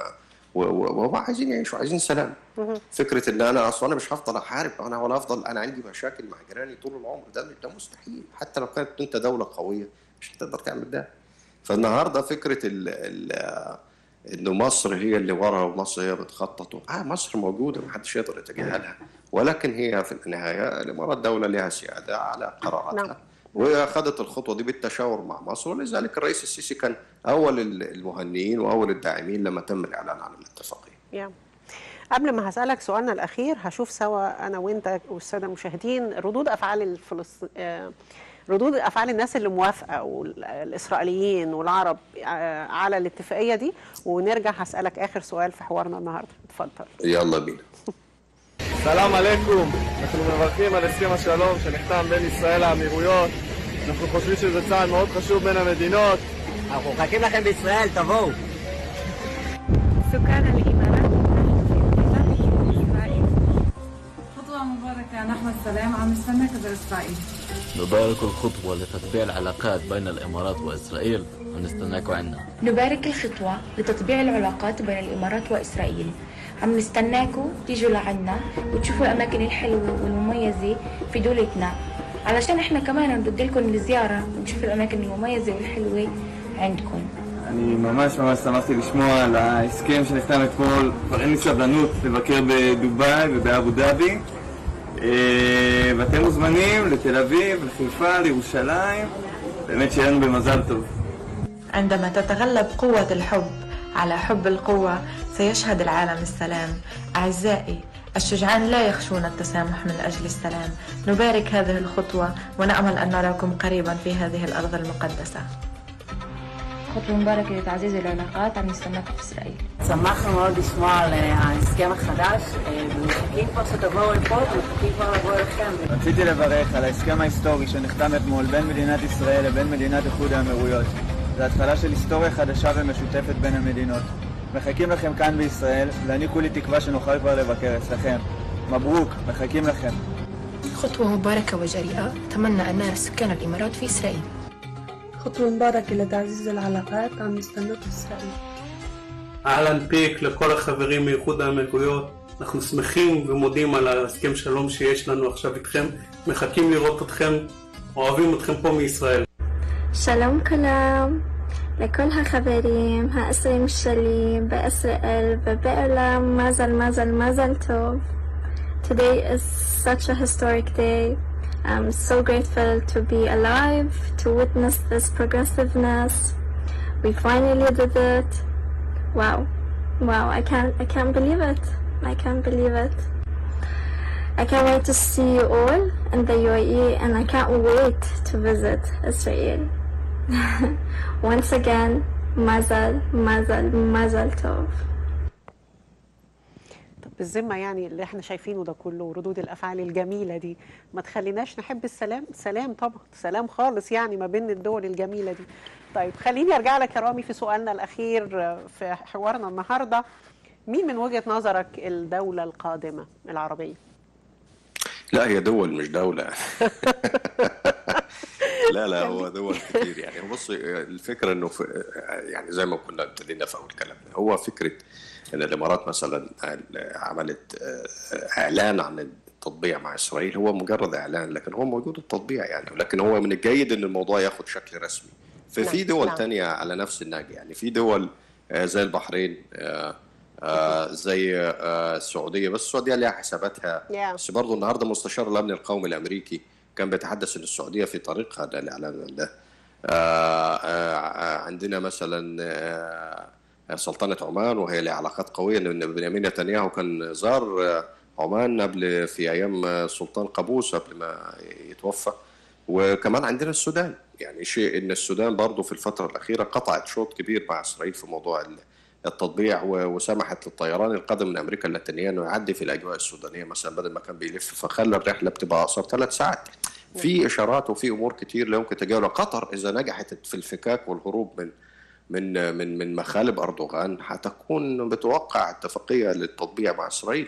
و- و- وهم عايزين يعيشوا عايزين سلام فكره ان انا اصلا انا مش هفضل احارب انا ولا افضل انا عندي مشاكل مع جيراني طول العمر ده ده مستحيل حتى لو كانت انت دوله قويه مش هتقدر تعمل ده فالنهارده فكره ال ال ان مصر هي اللي ورا ومصر هي بتخطط اه مصر موجوده ما حدش يقدر يتجاهلها ولكن هي في النهايه الامارات دوله لها سياده على قراراتها نعم. وهي خدت الخطوه دي بالتشاور مع مصر ولذلك الرئيس السيسي كان اول المهنيين واول الداعمين لما تم الاعلان عن الاتفاقيه يا. قبل ما هسألك سؤالنا الأخير هشوف سوا أنا وأنت والسادة المشاهدين ردود أفعال الفلس... آه، ردود أفعال الناس اللي موافقة والإسرائيليين والعرب آه، على الاتفاقية دي ونرجع هسألك آخر سؤال في حوارنا النهاردة اتفضل يلا بينا סלאם עליכום, אנחנו מברכים על הסכם השלום שנחתם בין ישראל לאמירויות. אנחנו חושבים שזה צעד מאוד חשוב בין המדינות. אנחנו מחכים לכם בישראל, תבואו. سكان الإمارات في إسرائيل خطوة مباركة نحو السلام عم نستناك بإسرائيل نبارك الخطوة لتطبيع العلاقات بين الإمارات وإسرائيل ونستناكم عنا نبارك الخطوة لتطبيع العلاقات بين الإمارات وإسرائيل عم نستناكم تيجوا لعنا وتشوفوا الأماكن الحلوة والمميزة في دولتنا علشان احنا كمان نرد لكم الزيارة ونشوف الأماكن المميزة والحلوة عندكم אני ממש ממש שמחתי לשמוע על ההסכם שנחתם אתמול. כבר אין לי סבלנות לבקר בדובאי ובאבו דאבי. אה, ואתם מוזמנים לתל אביב, לחיפה, לירושלים. באמת שיהיה לנו במזל טוב. عندما تتغلب قوة الحب على حب القوة سيشهد العالم السلام أعزائي الشجعان لا يخشون التسامح من أجل السلام نبارك هذه الخطوة ونأمل أن نراكم قريبا في هذه الأرض المقدسة خطوة مباركة لتعزيز العلاقات عم نستناكم في إسرائيل שמחנו מאוד לשמוע על אה, ההסכם החדש, אה, ומחכים כבר שתבואו לפה ומחכים כבר לבוא אליכם. רציתי לברך על ההסכם ההיסטורי שנחתם אתמול בין מדינת ישראל לבין מדינת איחוד האמירויות. זו התחלה של היסטוריה חדשה ומשותפת בין המדינות. מחכים לכם כאן בישראל, ואני כולי תקווה שנוכל כבר לבקר אצלכם. מברוק, מחכים לכם. خطوة مباركة وجريئة أتمنى أن نرى سكان الإمارات في إسرائيل خطوة مباركة لتعزيز العلاقات عم نستناك في إسرائيل אהלן פיק לכל החברים מאיחוד האמירויות. אנחנו שמחים ומודים על ההסכם שלום שיש לנו עכשיו איתכם. מחכים לראות אתכם, אוהבים אתכם פה מישראל. שלום כולם, לכל החברים, האסירים שלי בישראל ובעולם, מזל מזל מזל טוב. Today is such a historic day. I'm so grateful to be alive, to witness this progressiveness. We finally did it. Wow. Wow, I can't I can't believe it. I can't believe it. I can't wait to see you all in the UAE and I can't wait to visit Israel. Once again, Mazal, Mazal, Mazal Tov. طب بالذمة يعني اللي احنا شايفينه ده كله وردود الافعال الجميلة دي ما تخليناش نحب السلام سلام طبعا سلام خالص يعني ما بين الدول الجميلة دي طيب خليني ارجع لك يا رامي في سؤالنا الاخير في حوارنا النهارده مين من وجهة نظرك الدولة القادمة العربية؟ لا هي دول مش دولة لا لا هو دول كتير يعني بص الفكرة انه في يعني زي ما كنا ابتدينا في اول كلامنا هو فكرة ان الامارات مثلا عملت اعلان عن التطبيع مع اسرائيل هو مجرد اعلان لكن هو موجود التطبيع يعني لكن هو من الجيد ان الموضوع ياخد شكل رسمي ففي نعم، دول نعم. تانية على نفس النهج يعني في دول آه، زي البحرين آه، آه، زي آه، السعوديه بس السعوديه ليها حساباتها Yeah. بس برضه النهارده مستشار الامن القومي الامريكي كان بيتحدث ان السعوديه في طريقها ده الاعلان ده آه، آه، آه، عندنا مثلا آه، سلطنه عمان وهي لها علاقات قويه لان بنيامين نتنياهو كان زار آه، عمان قبل في ايام آه، السلطان قابوس قبل ما يتوفى وكمان عندنا السودان يعني شيء ان السودان برضه في الفتره الاخيره قطعت شوط كبير مع اسرائيل في موضوع ال- التطبيع و- وسمحت للطيران القادم من امريكا اللاتينيه انه يعدي في الاجواء السودانيه مثلا بدل ما كان بيلف فخلى الرحله بتبقى اقصر ثلاث ساعات. في اشارات وفي امور كتير لا يمكن تجاهلها قطر اذا نجحت في الفكاك والهروب من من من من مخالب اردوغان حتكون بتوقع اتفاقيه للتطبيع مع اسرائيل.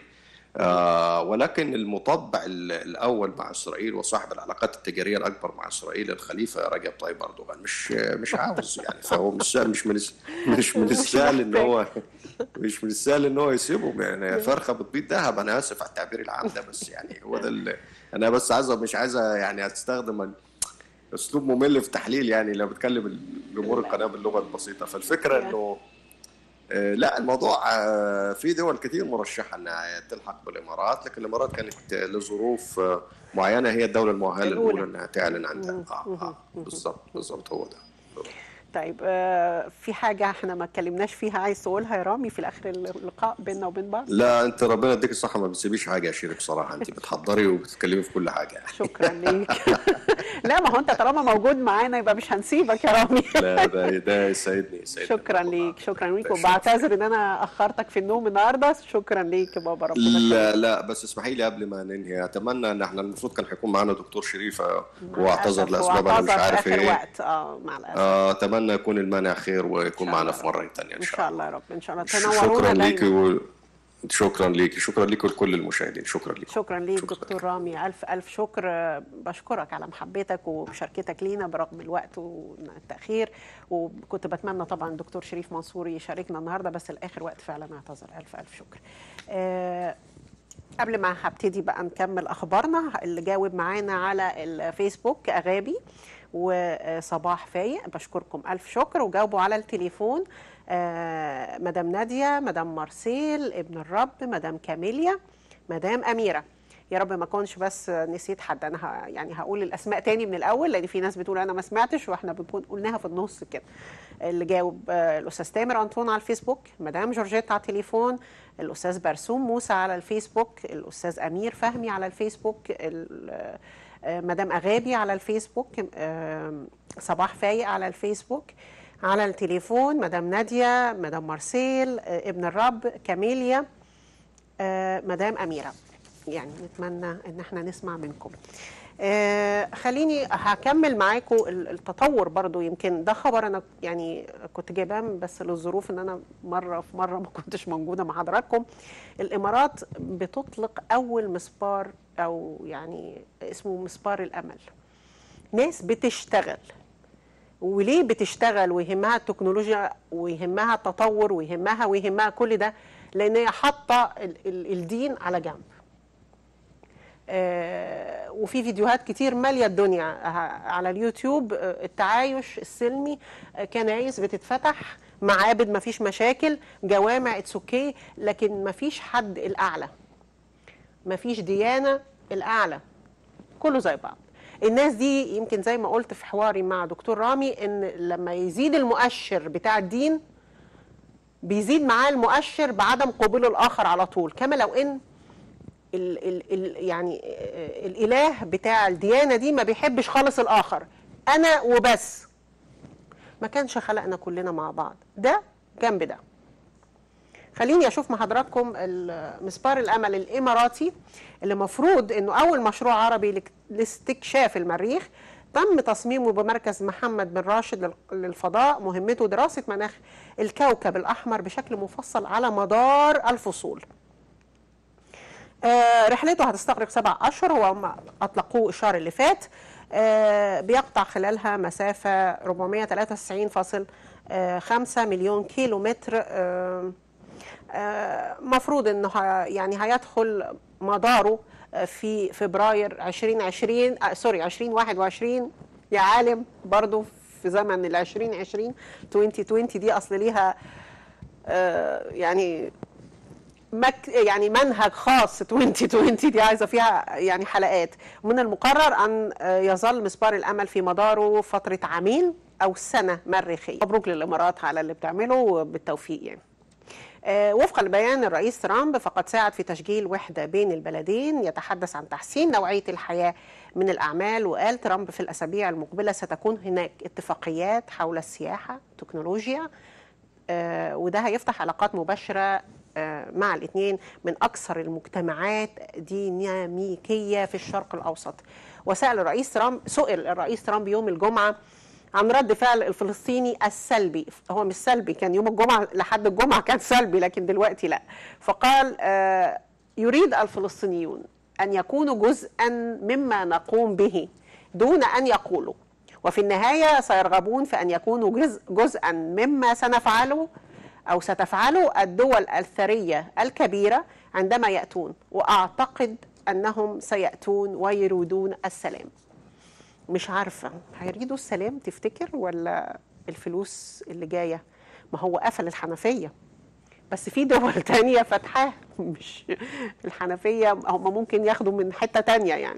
آه ولكن المطبع ال- الاول مع اسرائيل وصاحب العلاقات التجاريه الاكبر مع اسرائيل الخليفه رجب طيب اردوغان مش مش عاوز يعني فهو مش مش من الس- مش من السهل ان هو مش من السهل ان هو يسيبهم يعني فرخه بتبيض ذهب انا اسف على التعبير العام ده بس يعني هو ده ال- انا بس عايزه مش عايزه يعني استخدم ال- اسلوب ممل في تحليل يعني لو بتكلم الجمهور القناه باللغه البسيطه فالفكره انه آه، لا الموضوع آه، في دول كتير مرشحه انها تلحق بالامارات لكن الامارات كانت آه، لظروف آه، معينه هي الدوله المؤهله الأولى. الاولى انها تعلن عنها آه آه بالظبط بالظبط هو ده طيب آه، في حاجة احنا ما اتكلمناش فيها عايز تقولها يا رامي في الآخر اللقاء بيننا وبين بعض؟ لا انت ربنا يديك الصحه ما بتسيبيش حاجه يا شيري بصراحه انت بتحضري وبتتكلمي في كل حاجه شكرا ليك لا ما هو انت طالما موجود معانا يبقى مش هنسيبك يا رامي لا ده ده يسعدني يسعدني شكرا ليك شكرا ليك وبعتذر ان انا اخرتك في النوم النهارده شكرا ليك يا بابا ربنا لا لا بس اسمحي لي قبل ما ننهي اتمنى ان احنا المفروض كان هيكون معانا دكتور شريف آه، واعتذر لاسباب انا مش واعتذر عارف في آخر ايه وقت اه مع الأسف آه، اتمنى يكون المانع خير ويكون معنا في مره ثانيه ان شاء الله يا رب ان شاء الله شكرا تنورونا ليكي دايما و... شكرا ليكي شكرا ليكي ولكل المشاهدين شكرا ليكي شكرا ليك دكتور رامي الف الف شكر آه، بشكرك على محبتك ومشاركتك لينا برغم الوقت والتاخير وكنت بتمنى طبعا الدكتور شريف منصور يشاركنا النهارده بس الاخر وقت فعلا اعتذر الف الف شكر آه، قبل ما هبتدي بقى نكمل اخبارنا اللي جاوب معانا على الفيسبوك اغابي وصباح فايق بشكركم الف شكر وجاوبوا على التليفون آه، مدام ناديه مدام مارسيل ابن الرب مدام كاميليا مدام اميره يا رب ما اكونش بس نسيت حد انا ه... يعني هقول الاسماء تاني من الاول لان في ناس بتقول انا ما سمعتش واحنا بنكون قلناها في النص كده اللي جاوب آه، الاستاذ تامر انطون على الفيسبوك مدام جورجيت على التليفون الاستاذ برسوم موسى على الفيسبوك الاستاذ امير فهمي على الفيسبوك ال- آه، مدام اغابي على الفيسبوك آم، صباح فايق على الفيسبوك على التليفون مدام ناديه مدام مارسيل آه، ابن الرب كاميليا آه، مدام اميره يعني نتمنى ان احنا نسمع منكم آه خليني هكمل معاكم ال- التطور برضو يمكن ده خبر انا يعني كنت جايباه بس للظروف ان انا مره في مره ما كنتش موجوده مع حضراتكم الامارات بتطلق اول مسبار او يعني اسمه مسبار الامل ناس بتشتغل وليه بتشتغل ويهمها التكنولوجيا ويهمها التطور ويهمها ويهمها كل ده لان هي حاطه ال- ال- الدين على جنب آه، وفي فيديوهات كتير ماليه الدنيا ع- على اليوتيوب آه، التعايش السلمي آه، كنايس بتتفتح معابد مفيش مشاكل جوامع اتس اوكي لكن مفيش حد الاعلى مفيش ديانه الاعلى كله زي بعض الناس دي يمكن زي ما قلت في حواري مع دكتور رامي ان لما يزيد المؤشر بتاع الدين بيزيد معاه المؤشر بعدم قبول الاخر على طول كما لو ان ال ال ال يعني آه، الاله بتاع الديانه دي ما بيحبش خالص الاخر انا وبس ما كانش خلقنا كلنا مع بعض ده جنب ده خليني اشوف مع حضراتكم ال- مسبار الامل الاماراتي اللي مفروض انه اول مشروع عربي لاك- لاستكشاف المريخ تم تصميمه بمركز محمد بن راشد لل- للفضاء مهمته دراسه مناخ الكوكب الاحمر بشكل مفصل على مدار الفصول آه، رحلته هتستغرق سبع اشهر هو هم اطلقوه الشهر اللي فات آه، بيقطع خلالها مسافه 493.5 مليون كيلو متر آه، آه، مفروض انه ه- يعني هيدخل مداره آه، في فبراير 2020 آه، سوري 2021 يا عالم برضو في زمن ال 2020 2020 دي اصل ليها آه، يعني مك يعني منهج خاص 2020 دي عايزه فيها يعني حلقات من المقرر ان آه، يظل مسبار الامل في مداره فتره عامين او سنه مريخيه مبروك للامارات على اللي بتعمله وبالتوفيق يعني آه، وفقا لبيان الرئيس ترامب فقد ساعد في تشجيع وحدة بين البلدين يتحدث عن تحسين نوعية الحياة من الأعمال وقال ترامب في الأسابيع المقبلة ستكون هناك اتفاقيات حول السياحة تكنولوجيا آه، وده هيفتح علاقات مباشرة آه، مع الاثنين من أكثر المجتمعات ديناميكية في الشرق الأوسط وسأل الرئيس ترامب سئل الرئيس ترامب يوم الجمعة عن رد فعل الفلسطيني السلبي هو مش سلبي كان يوم الجمعة لحد الجمعة كان سلبي لكن دلوقتي لا فقال آه، يريد الفلسطينيون أن يكونوا جزءا مما نقوم به دون أن يقولوا وفي النهاية سيرغبون في أن يكونوا جزء جزءا مما سنفعله أو ستفعله الدول الثرية الكبيرة عندما يأتون وأعتقد أنهم سيأتون ويريدون السلام مش عارفة هيريدوا السلام تفتكر ولا الفلوس اللي جاية ما هو قفل الحنفية بس في دول تانية فتحاه مش الحنفية هم ممكن ياخدوا من حتة تانية يعني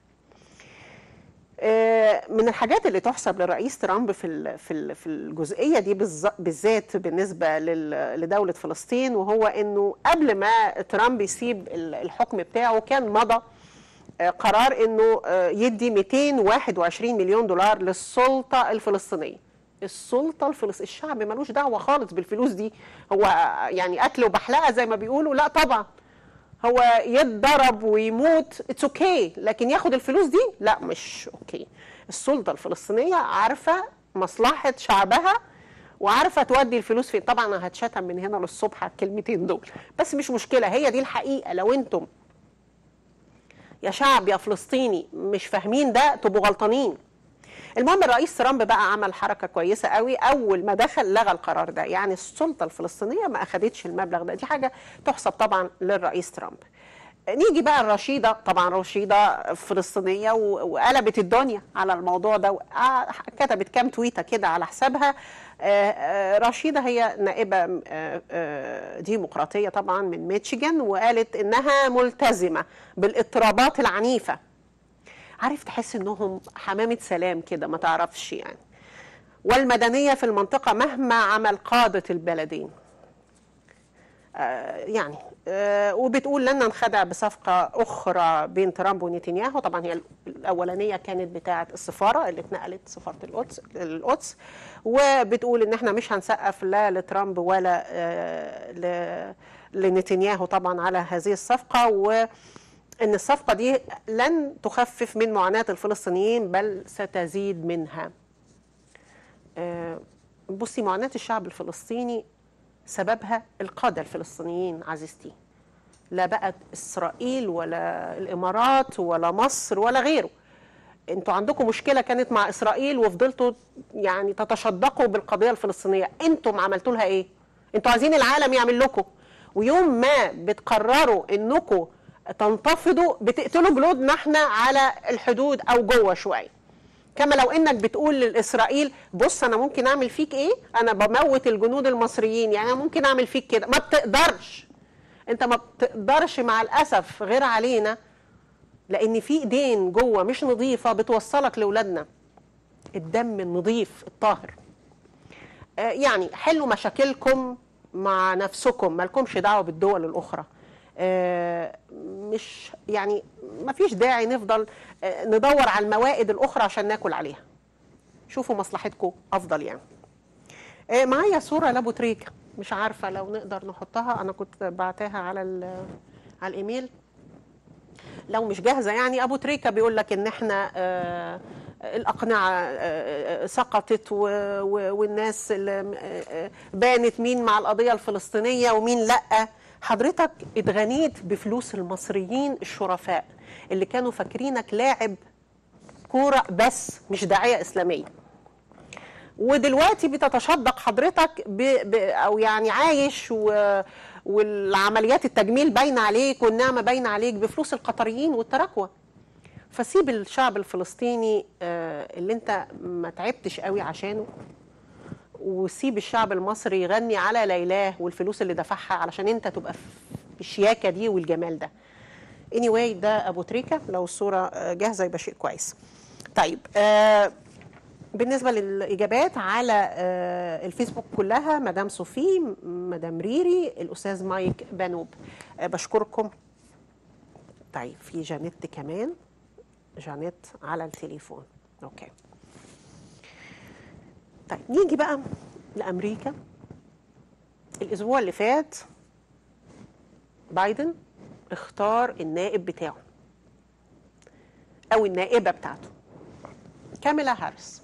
آه، من الحاجات اللي تحسب للرئيس ترامب في ال- في ال- في الجزئيه دي بالز- بالذات بالنسبه لل- لدوله فلسطين وهو انه قبل ما ترامب يسيب ال- الحكم بتاعه كان مضى آه، قرار انه آه، يدي 221 مليون دولار للسلطه الفلسطينيه السلطه الفلسطينيه الشعب ملوش دعوه خالص بالفلوس دي هو آه، يعني اكل وبحلقه زي ما بيقولوا لا طبعا هو يتضرب ويموت اتس اوكي okay. لكن ياخد الفلوس دي لا مش اوكي okay. السلطه الفلسطينيه عارفه مصلحه شعبها وعارفه تودي الفلوس فين طبعا انا هتشتم من هنا للصبح على الكلمتين دول بس مش مشكله هي دي الحقيقه لو انتم يا شعب يا فلسطيني مش فاهمين ده تبقوا غلطانين المهم الرئيس ترامب بقى عمل حركه كويسه قوي اول ما دخل لغى القرار ده يعني السلطه الفلسطينيه ما اخدتش المبلغ ده دي حاجه تحسب طبعا للرئيس ترامب نيجي بقى الرشيده طبعا رشيده فلسطينيه و- وقلبت الدنيا على الموضوع ده وقع- كتبت كام تويته كده على حسابها آه، آه، رشيده هي نائبه آه، آه، ديمقراطيه طبعا من ميتشيغان وقالت انها ملتزمه بالاضطرابات العنيفه عارف تحس انهم حمامه سلام كده ما تعرفش يعني والمدنيه في المنطقه مهما عمل قاده البلدين آه، يعني آه، وبتقول لن ننخدع بصفقة أخرى بين ترامب ونتنياهو طبعا هي الأولانية كانت بتاعة السفارة اللي اتنقلت سفارة القدس القدس وبتقول إن احنا مش هنسقف لا لترامب ولا آه، ل- لنتنياهو طبعا على هذه الصفقة و ان الصفقه دي لن تخفف من معاناه الفلسطينيين بل ستزيد منها. آه، بصي معاناه الشعب الفلسطيني سببها القاده الفلسطينيين عزيزتي. لا بقى اسرائيل ولا الامارات ولا مصر ولا غيره. انتوا عندكم مشكله كانت مع اسرائيل وفضلتوا يعني تتشدقوا بالقضيه الفلسطينيه، انتم عملتوا لها ايه؟ انتوا عايزين العالم يعمل لكم ويوم ما بتقرروا انكم تنتفضوا بتقتلوا جنودنا احنا على الحدود او جوه شويه كما لو انك بتقول لاسرائيل بص انا ممكن اعمل فيك ايه انا بموت الجنود المصريين يعني انا ممكن اعمل فيك كده ما بتقدرش انت ما بتقدرش مع الاسف غير علينا لان في ايدين جوه مش نظيفه بتوصلك لاولادنا الدم النظيف الطاهر آه، يعني حلوا مشاكلكم مع نفسكم مالكمش دعوه بالدول الاخرى آه، مش يعني ما فيش داعي نفضل آه، ندور على الموائد الاخرى عشان ناكل عليها شوفوا مصلحتكم افضل يعني آه، معايا صوره لابو تريكه مش عارفه لو نقدر نحطها انا كنت بعتها على ال- على الايميل لو مش جاهزه يعني ابو تريكه بيقول لك ان احنا آه، الاقنعه آه، آه، سقطت و- و- والناس اللي آه، آه، بانت مين مع القضيه الفلسطينيه ومين لا حضرتك اتغنيت بفلوس المصريين الشرفاء اللي كانوا فاكرينك لاعب كوره بس مش داعيه اسلاميه ودلوقتي بتتشدق حضرتك ب... ب... او يعني عايش و... والعمليات التجميل باينه عليك والنعمه باينه عليك بفلوس القطريين والتراكوه فسيب الشعب الفلسطيني آه، اللي انت ما تعبتش قوي عشانه وسيب الشعب المصري يغني على ليلاه والفلوس اللي دفعها علشان انت تبقى في الشياكه دي والجمال ده anyway ده ابو تريكه لو الصوره آه، جاهزه يبقى شيء كويس طيب آه بالنسبه للاجابات على آه الفيسبوك كلها مدام صوفي مدام ريري الاستاذ مايك بنوب آه بشكركم طيب في جانيت كمان جانيت على التليفون اوكي طيب نيجي بقى لامريكا الاسبوع اللي فات بايدن اختار النائب بتاعه او النائبه بتاعته كاميلا هاريس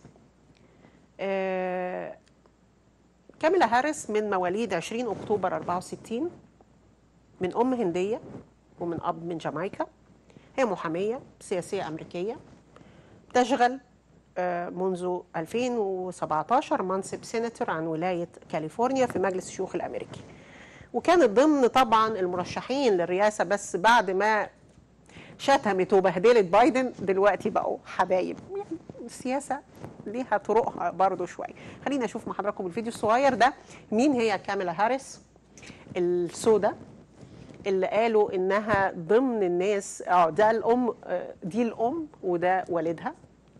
آه كاميلا هاريس من مواليد 20 اكتوبر 64 من ام هنديه ومن اب من جامايكا هي محاميه سياسيه امريكيه تشغل آه، منذ 2017 منصب سيناتور عن ولايه كاليفورنيا في مجلس الشيوخ الامريكي وكانت ضمن طبعا المرشحين للرئاسه بس بعد ما شتمت وبهدلت بايدن دلوقتي بقوا حبايب يعني السياسه ليها طرقها برضو شويه خلينا اشوف مع حضراتكم الفيديو الصغير ده مين هي كاميلا هاريس السوداء اللي قالوا انها ضمن الناس اه ده الام آه، دي الام وده والدها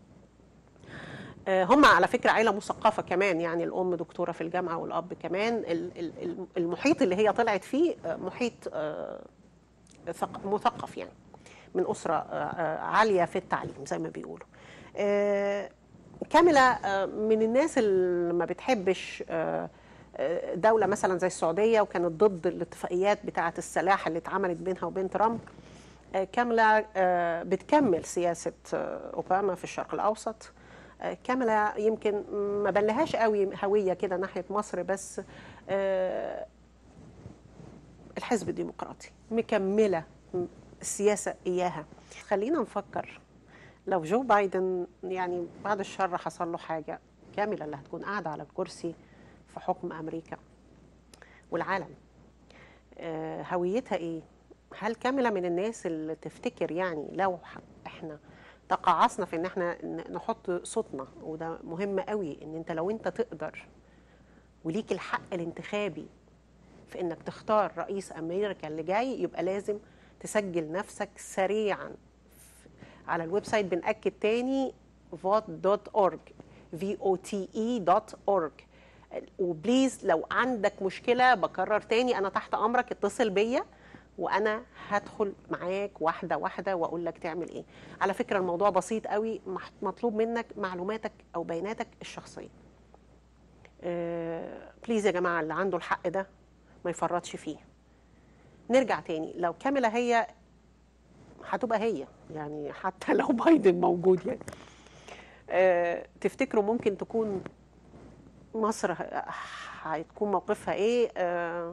آه، هم على فكره عيله مثقفه كمان يعني الام دكتوره في الجامعه والاب كمان ال- ال- ال- المحيط اللي هي طلعت فيه آه، محيط آه، ثق- مثقف يعني من اسره آه، آه، عاليه في التعليم زي ما بيقولوا آه، كامله آه، من الناس اللي ما بتحبش آه، آه، دوله مثلا زي السعوديه وكانت ضد الاتفاقيات بتاعه السلاح اللي اتعملت بينها وبين ترامب آه، كامله آه، بتكمل سياسه آه، اوباما في الشرق الاوسط آه، كامله يمكن ما بلهاش قوي هويه كده ناحيه مصر بس آه، الحزب الديمقراطي مكمله السياسه اياها خلينا نفكر لو جو بايدن يعني بعد الشر حصل له حاجه كامله اللي هتكون قاعده على الكرسي في حكم امريكا والعالم آه، هويتها ايه هل كامله من الناس اللي تفتكر يعني لو ح- احنا تقاعسنا في ان احنا ن- نحط صوتنا وده مهم قوي ان انت لو انت تقدر وليك الحق الانتخابي في انك تختار رئيس امريكا اللي جاي يبقى لازم تسجل نفسك سريعا على الويب سايت بنأكد تاني vote.org v o t e .org وبليز لو عندك مشكله بكرر تاني انا تحت امرك اتصل بيا وانا هدخل معاك واحده واحده واقول لك تعمل ايه على فكره الموضوع بسيط قوي مح- مطلوب منك معلوماتك او بياناتك الشخصيه آه، بليز يا جماعه اللي عنده الحق ده ما يفرطش فيه نرجع تاني لو كامله هي هتبقى هي يعني حتى لو بايدن موجود يعني آه، تفتكروا ممكن تكون مصر ه- هتكون موقفها ايه آه،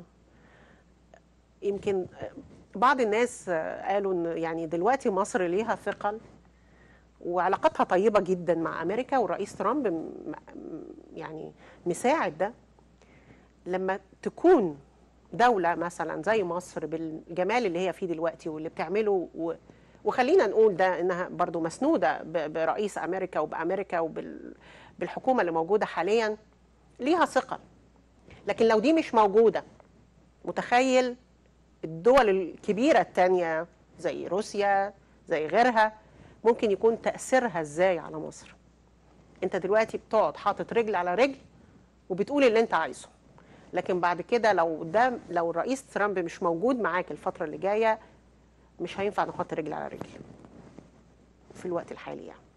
يمكن آه، بعض الناس آه، قالوا ان يعني دلوقتي مصر ليها ثقل وعلاقتها طيبه جدا مع امريكا والرئيس ترامب م- م- يعني مساعد ده لما تكون دولة مثلا زي مصر بالجمال اللي هي فيه دلوقتي واللي بتعمله و... وخلينا نقول ده انها برضو مسنودة ب... برئيس امريكا وبامريكا وبالحكومة اللي موجودة حاليا ليها ثقة لكن لو دي مش موجودة متخيل الدول الكبيرة التانية زي روسيا زي غيرها ممكن يكون تأثيرها ازاي على مصر انت دلوقتي بتقعد حاطط رجل على رجل وبتقول اللي انت عايزه لكن بعد كده لو ده لو الرئيس ترامب مش موجود معاك الفترة اللي جاية مش هينفع نحط رجل على رجل في الوقت الحالي يعني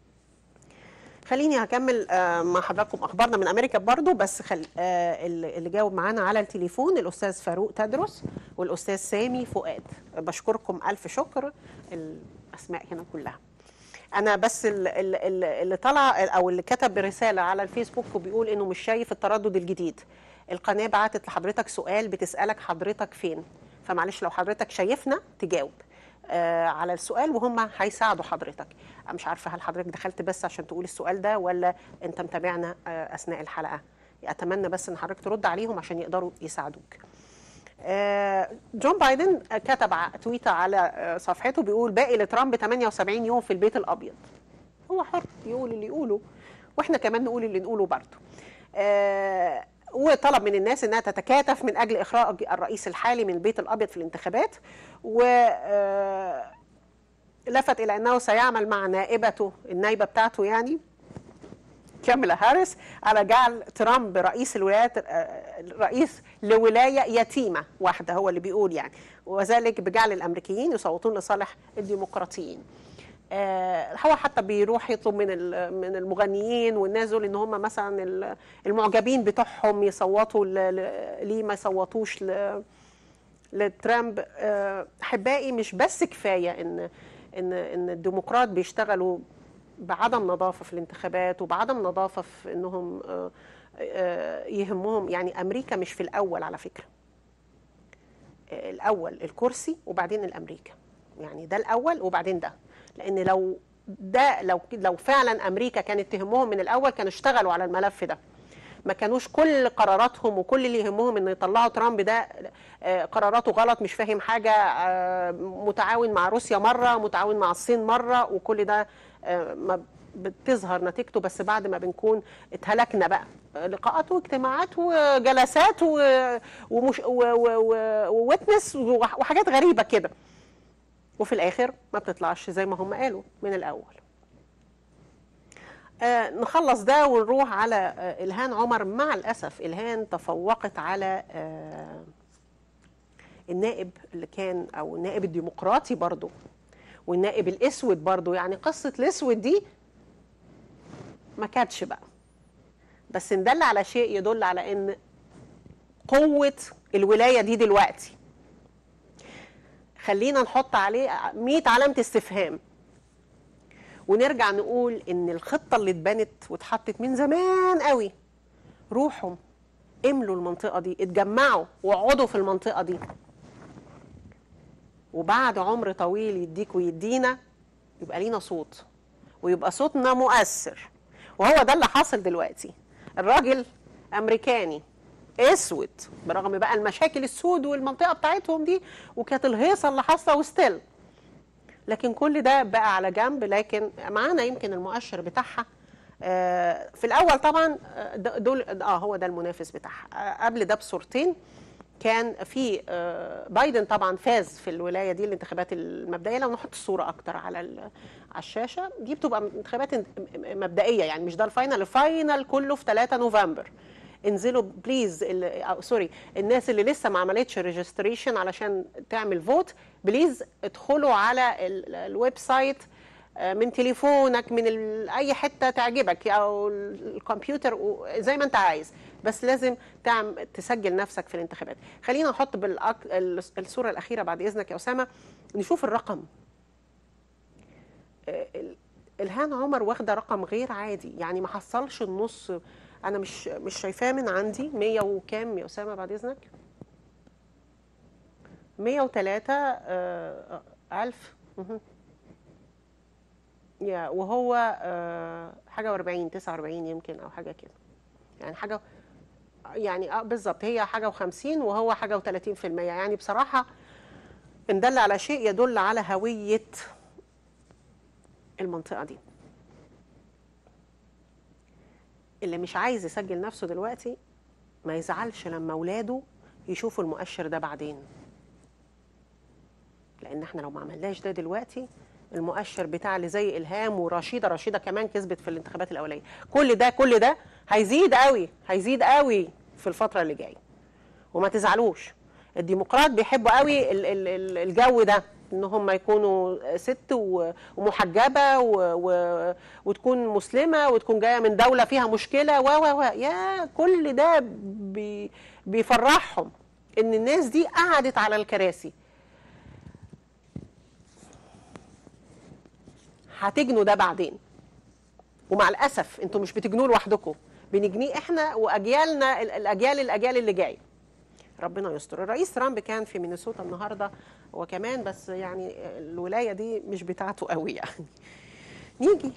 خليني هكمل آه، مع حضراتكم اخبارنا من امريكا برضو بس خل... آه، اللي اللي جاوب معانا على التليفون الاستاذ فاروق تدرس والاستاذ سامي فؤاد بشكركم الف شكر الاسماء هنا كلها انا بس ال- ال- ال- اللي طلع او اللي كتب رساله على الفيسبوك وبيقول انه مش شايف التردد الجديد القناه بعتت لحضرتك سؤال بتسالك حضرتك فين فمعلش لو حضرتك شايفنا تجاوب آه على السؤال وهم هيساعدوا حضرتك أنا مش عارفه هل حضرتك دخلت بس عشان تقول السؤال ده ولا انت متابعنا آه اثناء الحلقه اتمنى بس ان حضرتك ترد عليهم عشان يقدروا يساعدوك آه، جون بايدن كتب ع- تويتة على آه، صفحته بيقول باقي لترامب 78 يوم في البيت الابيض هو حر يقول اللي يقوله واحنا كمان نقول اللي نقوله برضه آه، وطلب من الناس انها تتكاتف من اجل اخراج الرئيس الحالي من البيت الابيض في الانتخابات و آه، لفت الى انه سيعمل مع نائبته النائبه بتاعته يعني كاميلا هاريس على جعل ترامب رئيس الولايات آه، رئيس لولايه يتيمه واحده هو اللي بيقول يعني وذلك بجعل الامريكيين يصوتون لصالح الديمقراطيين. آه، هو حتى بيروح يطلب من ال- من المغنيين والناس دول ان هم مثلا ال- المعجبين بتوعهم يصوتوا ل- ل- ليه ما يصوتوش ل- لترامب آه، احبائي مش بس كفايه ان ان ان الديمقراط بيشتغلوا بعدم نظافه في الانتخابات وبعدم نظافه في انهم آه، آه، يهمهم يعني امريكا مش في الاول على فكره آه، الاول الكرسي وبعدين الامريكا يعني ده الاول وبعدين ده لان لو ده لو لو فعلا امريكا كانت تهمهم من الاول كانوا اشتغلوا على الملف ده ما كانوش كل قراراتهم وكل اللي يهمهم ان يطلعوا ترامب ده آه، قراراته غلط مش فاهم حاجه آه، متعاون مع روسيا مره متعاون مع الصين مره وكل ده آه، ما بتظهر نتيجته بس بعد ما بنكون اتهلكنا بقى آه، لقاءات واجتماعات وجلسات و- ومش و- و- و- وويتنس وح- وحاجات غريبه كده وفي الاخر ما بتطلعش زي ما هم قالوا من الاول آه نخلص ده ونروح على آه الهان عمر مع الاسف الهان تفوقت على آه النائب اللي كان او النائب الديمقراطي برضو والنائب الاسود برضو يعني قصه الاسود دي ما كانتش بقى بس ان دل على شيء يدل على ان قوه الولايه دي دلوقتي خلينا نحط عليه 100 علامه استفهام ونرجع نقول ان الخطه اللي اتبنت واتحطت من زمان قوي روحوا املوا المنطقه دي اتجمعوا واقعدوا في المنطقه دي وبعد عمر طويل يديك ويدينا يبقى لينا صوت ويبقى صوتنا مؤثر وهو ده اللي حاصل دلوقتي الراجل امريكاني اسود برغم بقى المشاكل السود والمنطقه بتاعتهم دي وكانت الهيصه اللي حاصله وستيل لكن كل ده بقى على جنب لكن معانا يمكن المؤشر بتاعها آه، في الاول طبعا آه، د- دول اه هو ده المنافس بتاعها آه، قبل ده بصورتين كان في آه، بايدن طبعا فاز في الولايه دي الانتخابات المبدئيه لو نحط الصوره اكتر على ال- على الشاشه دي بتبقى انتخابات م- م- مبدئيه يعني مش ده الفاينل الفاينل كله في 3 نوفمبر انزلوا بليز ال- أو سوري الناس اللي لسه ما عملتش ريجستريشن علشان تعمل فوت بليز ادخلوا على ال- الويب سايت آه، من تليفونك من ال- اي حته تعجبك او ال- الكمبيوتر و- زي ما انت عايز بس لازم تعمل تسجل نفسك في الانتخابات خلينا نحط بالأك... ال- الصوره الاخيره بعد اذنك يا اسامه نشوف الرقم آه، ال- الهان عمر واخده رقم غير عادي يعني ما حصلش النص انا مش مش شايفاه من عندي 100 وكام يا اسامه بعد اذنك 103 آه، ألف مهم. يا وهو آه، حاجة و40 49 يمكن أو حاجة كده يعني حاجة يعني اه بالظبط هي حاجه و50 وهو حاجه و30% يعني بصراحه ان دل على شيء يدل على هويه المنطقه دي اللي مش عايز يسجل نفسه دلوقتي ما يزعلش لما اولاده يشوفوا المؤشر ده بعدين لان احنا لو ما عملناش ده دلوقتي المؤشر بتاع اللي زي الهام ورشيده رشيده كمان كسبت في الانتخابات الاوليه كل ده كل ده هيزيد قوي هيزيد قوي في الفتره اللي جايه وما تزعلوش الديمقراط بيحبوا قوي ال- ال- ال- الجو ده ان هم يكونوا ست و- ومحجبه و... و... وتكون مسلمه وتكون جايه من دوله فيها مشكله و و و يا كل ده بي... بيفرحهم ان الناس دي قعدت على الكراسي هتجنوا ده بعدين ومع الاسف انتوا مش بتجنوه لوحدكم بنجنيه احنا واجيالنا ال- الاجيال الاجيال اللي جايه ربنا يستر الرئيس ترامب كان في مينيسوتا النهارده وكمان بس يعني الولايه دي مش بتاعته قوي يعني نيجي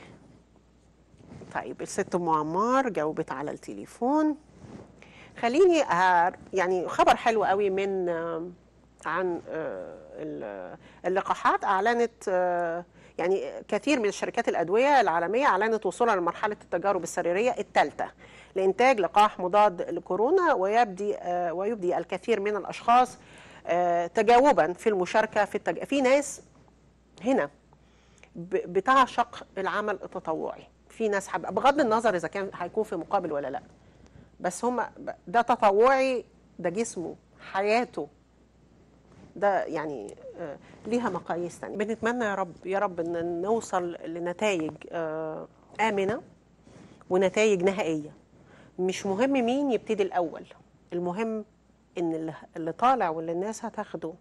طيب الست ام عمار جاوبت على التليفون خليني أ- يعني خبر حلو قوي من آه، عن آه، ال- اللقاحات اعلنت آه، يعني كثير من الشركات الادويه العالميه اعلنت وصولها لمرحله التجارب السريريه الثالثه لانتاج لقاح مضاد لكورونا ويبدي آه، ويبدي الكثير من الاشخاص آه، تجاوبا في المشاركه في التج... في ناس هنا ب- بتعشق العمل التطوعي في ناس حب... بغض النظر اذا كان هيكون في مقابل ولا لا بس هم ده تطوعي ده جسمه حياته ده يعني آه، ليها مقاييس تانية بنتمنى يا رب يا رب ان نوصل لنتائج آه، آمنة ونتائج نهائية مش مهم مين يبتدي الأول المهم ان اللي- اللي طالع واللي الناس هتاخده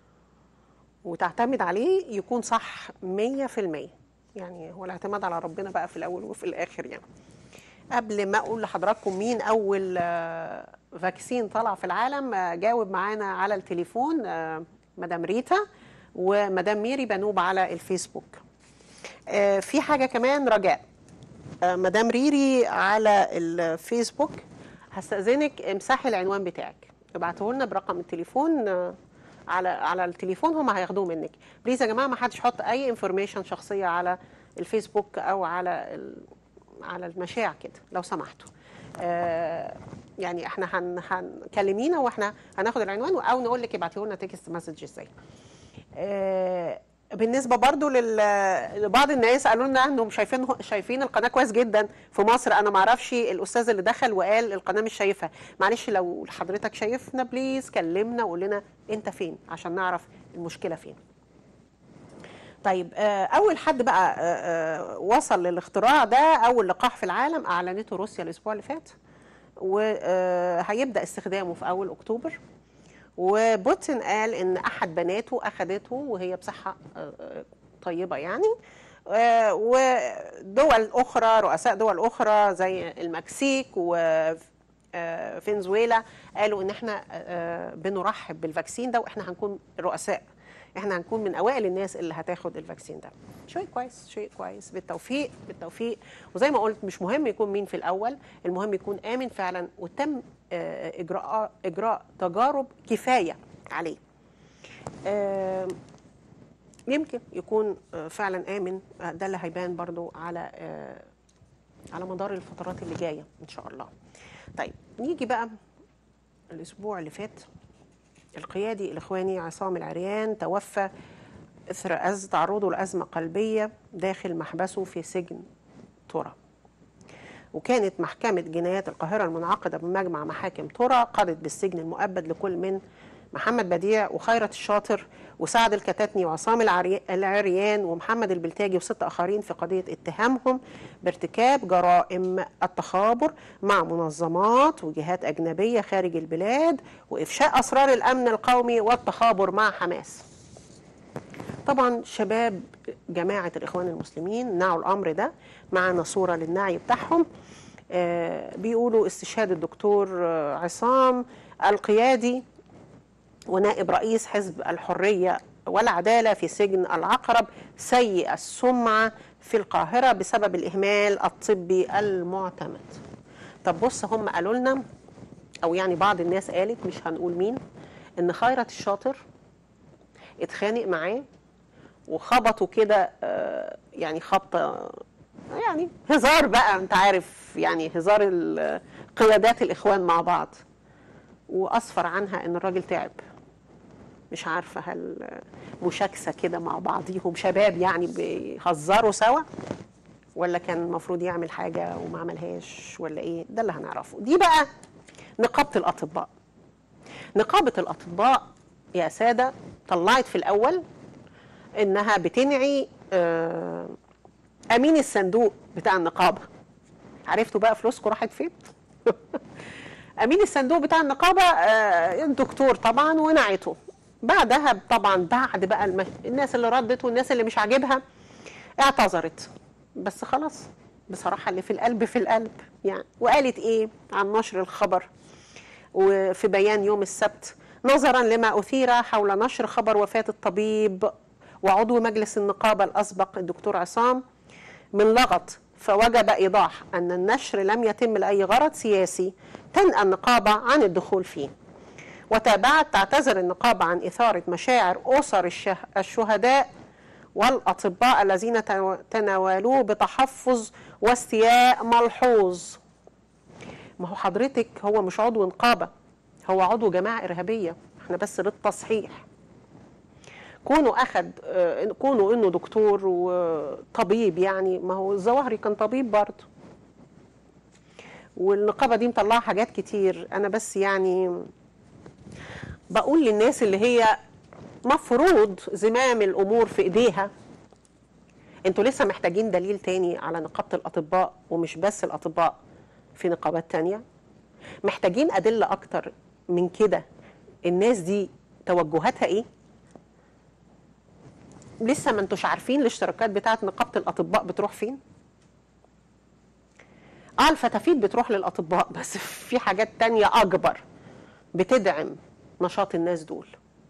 وتعتمد عليه يكون صح مية في المية يعني هو الاعتماد على ربنا بقى في الأول وفي الآخر يعني قبل ما اقول لحضراتكم مين اول آه، فاكسين طلع في العالم آه، جاوب معانا على التليفون آه، مدام ريتا ومدام ميري بنوب على الفيسبوك آه، في حاجه كمان رجاء آه، مدام ريري على الفيسبوك هستأذنك امسحي العنوان بتاعك ابعته لنا برقم التليفون آه، على على التليفون هم هياخدوه منك بليز يا جماعه ما حدش يحط اي انفورميشن شخصيه على الفيسبوك او على ال... على المشاع كده لو سمحتوا آه يعني احنا هن هنكلمينا واحنا هناخد العنوان او نقول لك ابعتي لنا تكست مسج ازاي آه بالنسبه برضو لل... لبعض الناس قالوا لنا انهم شايفين شايفين القناه كويس جدا في مصر انا ما اعرفش الاستاذ اللي دخل وقال القناه مش شايفها معلش لو حضرتك شايفنا بليز كلمنا وقول لنا انت فين عشان نعرف المشكله فين طيب آه، اول حد بقى آه، آه، وصل للاختراع ده اول لقاح في العالم اعلنته روسيا الاسبوع اللي فات وهيبدا استخدامه في اول اكتوبر وبوتين قال ان احد بناته اخذته وهي بصحه آه، آه، طيبه يعني آه، ودول اخرى رؤساء دول اخرى زي المكسيك و آه، فنزويلا قالوا ان احنا آه، بنرحب بالفاكسين ده واحنا هنكون رؤساء احنا هنكون من اوائل الناس اللي هتاخد الفاكسين ده شيء كويس شيء كويس بالتوفيق بالتوفيق وزي ما قلت مش مهم يكون مين في الاول المهم يكون امن فعلا وتم آه، اجراء اجراء تجارب كفايه عليه آه، يمكن يكون آه، فعلا امن آه، ده اللي هيبان برضو على آه، على مدار الفترات اللي جايه ان شاء الله طيب نيجي بقى الاسبوع اللي فات القيادي الاخواني عصام العريان توفى اثر أز تعرضه لازمه قلبيه داخل محبسه في سجن ترى وكانت محكمة جنايات القاهرة المنعقدة بمجمع محاكم ترى قضت بالسجن المؤبد لكل من محمد بديع وخيرت الشاطر وسعد الكتاتني وعصام العري- العريان ومحمد البلتاجي وست آخرين في قضية اتهامهم بارتكاب جرائم التخابر مع منظمات وجهات أجنبية خارج البلاد وإفشاء أسرار الأمن القومي والتخابر مع حماس طبعا شباب جماعة الإخوان المسلمين نعوا الأمر ده معنا صورة للنعي بتاعهم آه، بيقولوا استشهاد الدكتور آه، عصام القيادي ونائب رئيس حزب الحرية والعدالة في سجن العقرب سيء السمعة في القاهرة بسبب الإهمال الطبي المعتمد طب بص هم قالوا لنا او يعني بعض الناس قالت مش هنقول مين ان خيرت الشاطر اتخانق معاه وخبطوا كده آه، يعني خبطه يعني هزار بقى انت عارف يعني هزار ال- قيادات الاخوان مع بعض واسفر عنها ان الراجل تعب مش عارفه هل مشاكسه كده مع بعضيهم شباب يعني بيهزروا سوا ولا كان المفروض يعمل حاجه وما عملهاش ولا ايه ده اللي هنعرفه دي بقى نقابه الاطباء نقابه الاطباء يا ساده طلعت في الاول انها بتنعي آه، امين الصندوق بتاع النقابه عرفتوا بقى فلوسكم راحت فين امين الصندوق بتاع النقابه آه، الدكتور طبعا ونعته بعدها طبعا بعد بقى الم... الناس اللي ردت والناس اللي مش عاجبها اعتذرت بس خلاص بصراحه اللي في القلب في القلب يعني وقالت ايه عن نشر الخبر وفي بيان يوم السبت نظرا لما اثير حول نشر خبر وفاه الطبيب وعضو مجلس النقابه الاسبق الدكتور عصام من لغط فوجب ايضاح ان النشر لم يتم لاي غرض سياسي تنأى النقابه عن الدخول فيه وتابعت تعتذر النقابه عن اثاره مشاعر اسر الشه- الشهداء والاطباء الذين تنو- تناولوه بتحفظ واستياء ملحوظ ما هو حضرتك هو مش عضو نقابه هو عضو جماعه ارهابيه احنا بس للتصحيح كونه اخد آه، كونه انه دكتور وطبيب يعني ما هو الظواهري كان طبيب برضه والنقابه دي مطلعه حاجات كتير انا بس يعني بقول للناس اللي هي مفروض زمام الامور في ايديها انتوا لسه محتاجين دليل تاني على نقابه الاطباء ومش بس الاطباء في نقابات تانية محتاجين ادله اكتر من كده الناس دي توجهاتها ايه لسه ما انتوش عارفين الاشتراكات بتاعت نقابه الاطباء بتروح فين اه الفتافيت بتروح للاطباء بس في حاجات تانية اكبر بتدعم نشاط الناس دول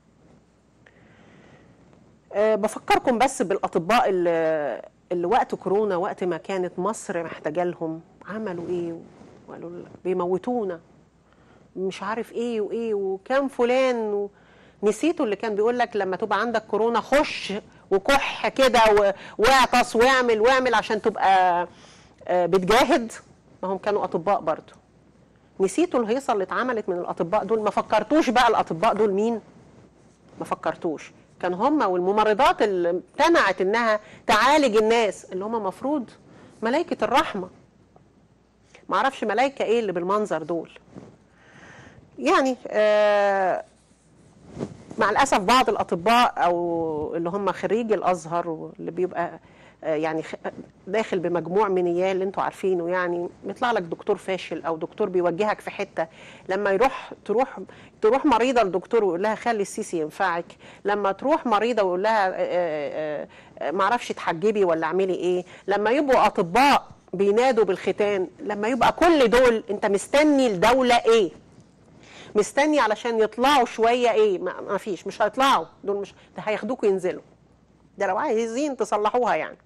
أه بفكركم بس بالاطباء اللي, اللي وقت كورونا وقت ما كانت مصر محتاجه لهم عملوا ايه وقالوا ل- بيموتونا مش عارف ايه وايه وكان فلان و... نسيتوا اللي كان بيقول لك لما تبقى عندك كورونا خش وكح كده و- واعطس واعمل واعمل عشان تبقى آه، بتجاهد ما هم كانوا اطباء برضو نسيتوا الهيصه اللي اتعملت من الاطباء دول ما فكرتوش بقى الاطباء دول مين ما فكرتوش كان هم والممرضات اللي امتنعت انها تعالج الناس اللي هم مفروض ملائكه الرحمه ما اعرفش ملائكه ايه اللي بالمنظر دول يعني آه مع الاسف بعض الاطباء او اللي هم خريجي الازهر واللي بيبقى آه، يعني خ- داخل بمجموع من اياه اللي انتوا عارفينه يعني بيطلع لك دكتور فاشل او دكتور بيوجهك في حته لما يروح تروح تروح مريضه للدكتور ويقول لها خلي السيسي ينفعك لما تروح مريضه ويقول لها آه، آه، آه، معرفش تحجبي ولا اعملي ايه لما يبقوا اطباء بينادوا بالختان لما يبقى كل دول انت مستني الدوله ايه مستني علشان يطلعوا شويه ايه ما ما فيش مش هيطلعوا دول مش ده هياخدوكوا ينزلوا ده لو عايزين تصلحوها يعني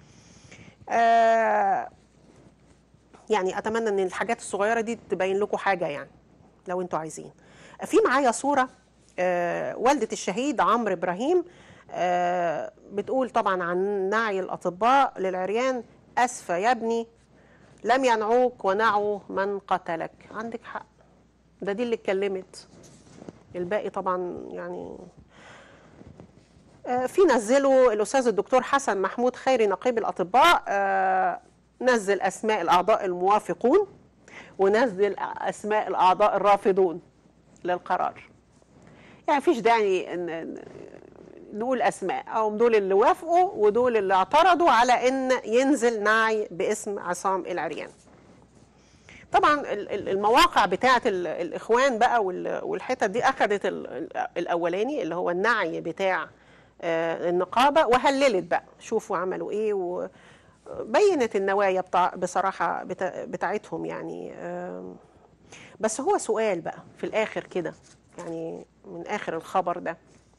آه يعني اتمنى ان الحاجات الصغيره دي تبين لكم حاجه يعني لو انتوا عايزين في معايا صوره آه والده الشهيد عمرو ابراهيم آه بتقول طبعا عن نعي الاطباء للعريان اسفه يا ابني لم ينعوك ونعوا من قتلك عندك حق ده دي اللي اتكلمت الباقي طبعا يعني آه، في نزلوا الاستاذ الدكتور حسن محمود خيري نقيب الاطباء آه، نزل اسماء الاعضاء الموافقون ونزل اسماء الاعضاء الرافضون للقرار يعني مفيش داعي ان إن- نقول اسماء او دول اللي وافقوا ودول اللي اعترضوا على ان ينزل نعي باسم عصام العريان طبعا ال- ال- المواقع بتاعه ال- الاخوان بقى وال- والحتت دي اخذت ال- ال- الاولاني اللي هو النعي بتاع آه، النقابه وهللت بقى شوفوا عملوا ايه وبينت النوايا بتاع بصراحه بتا- بتاعتهم يعني آم، بس هو سؤال بقى في الاخر كده يعني من اخر الخبر ده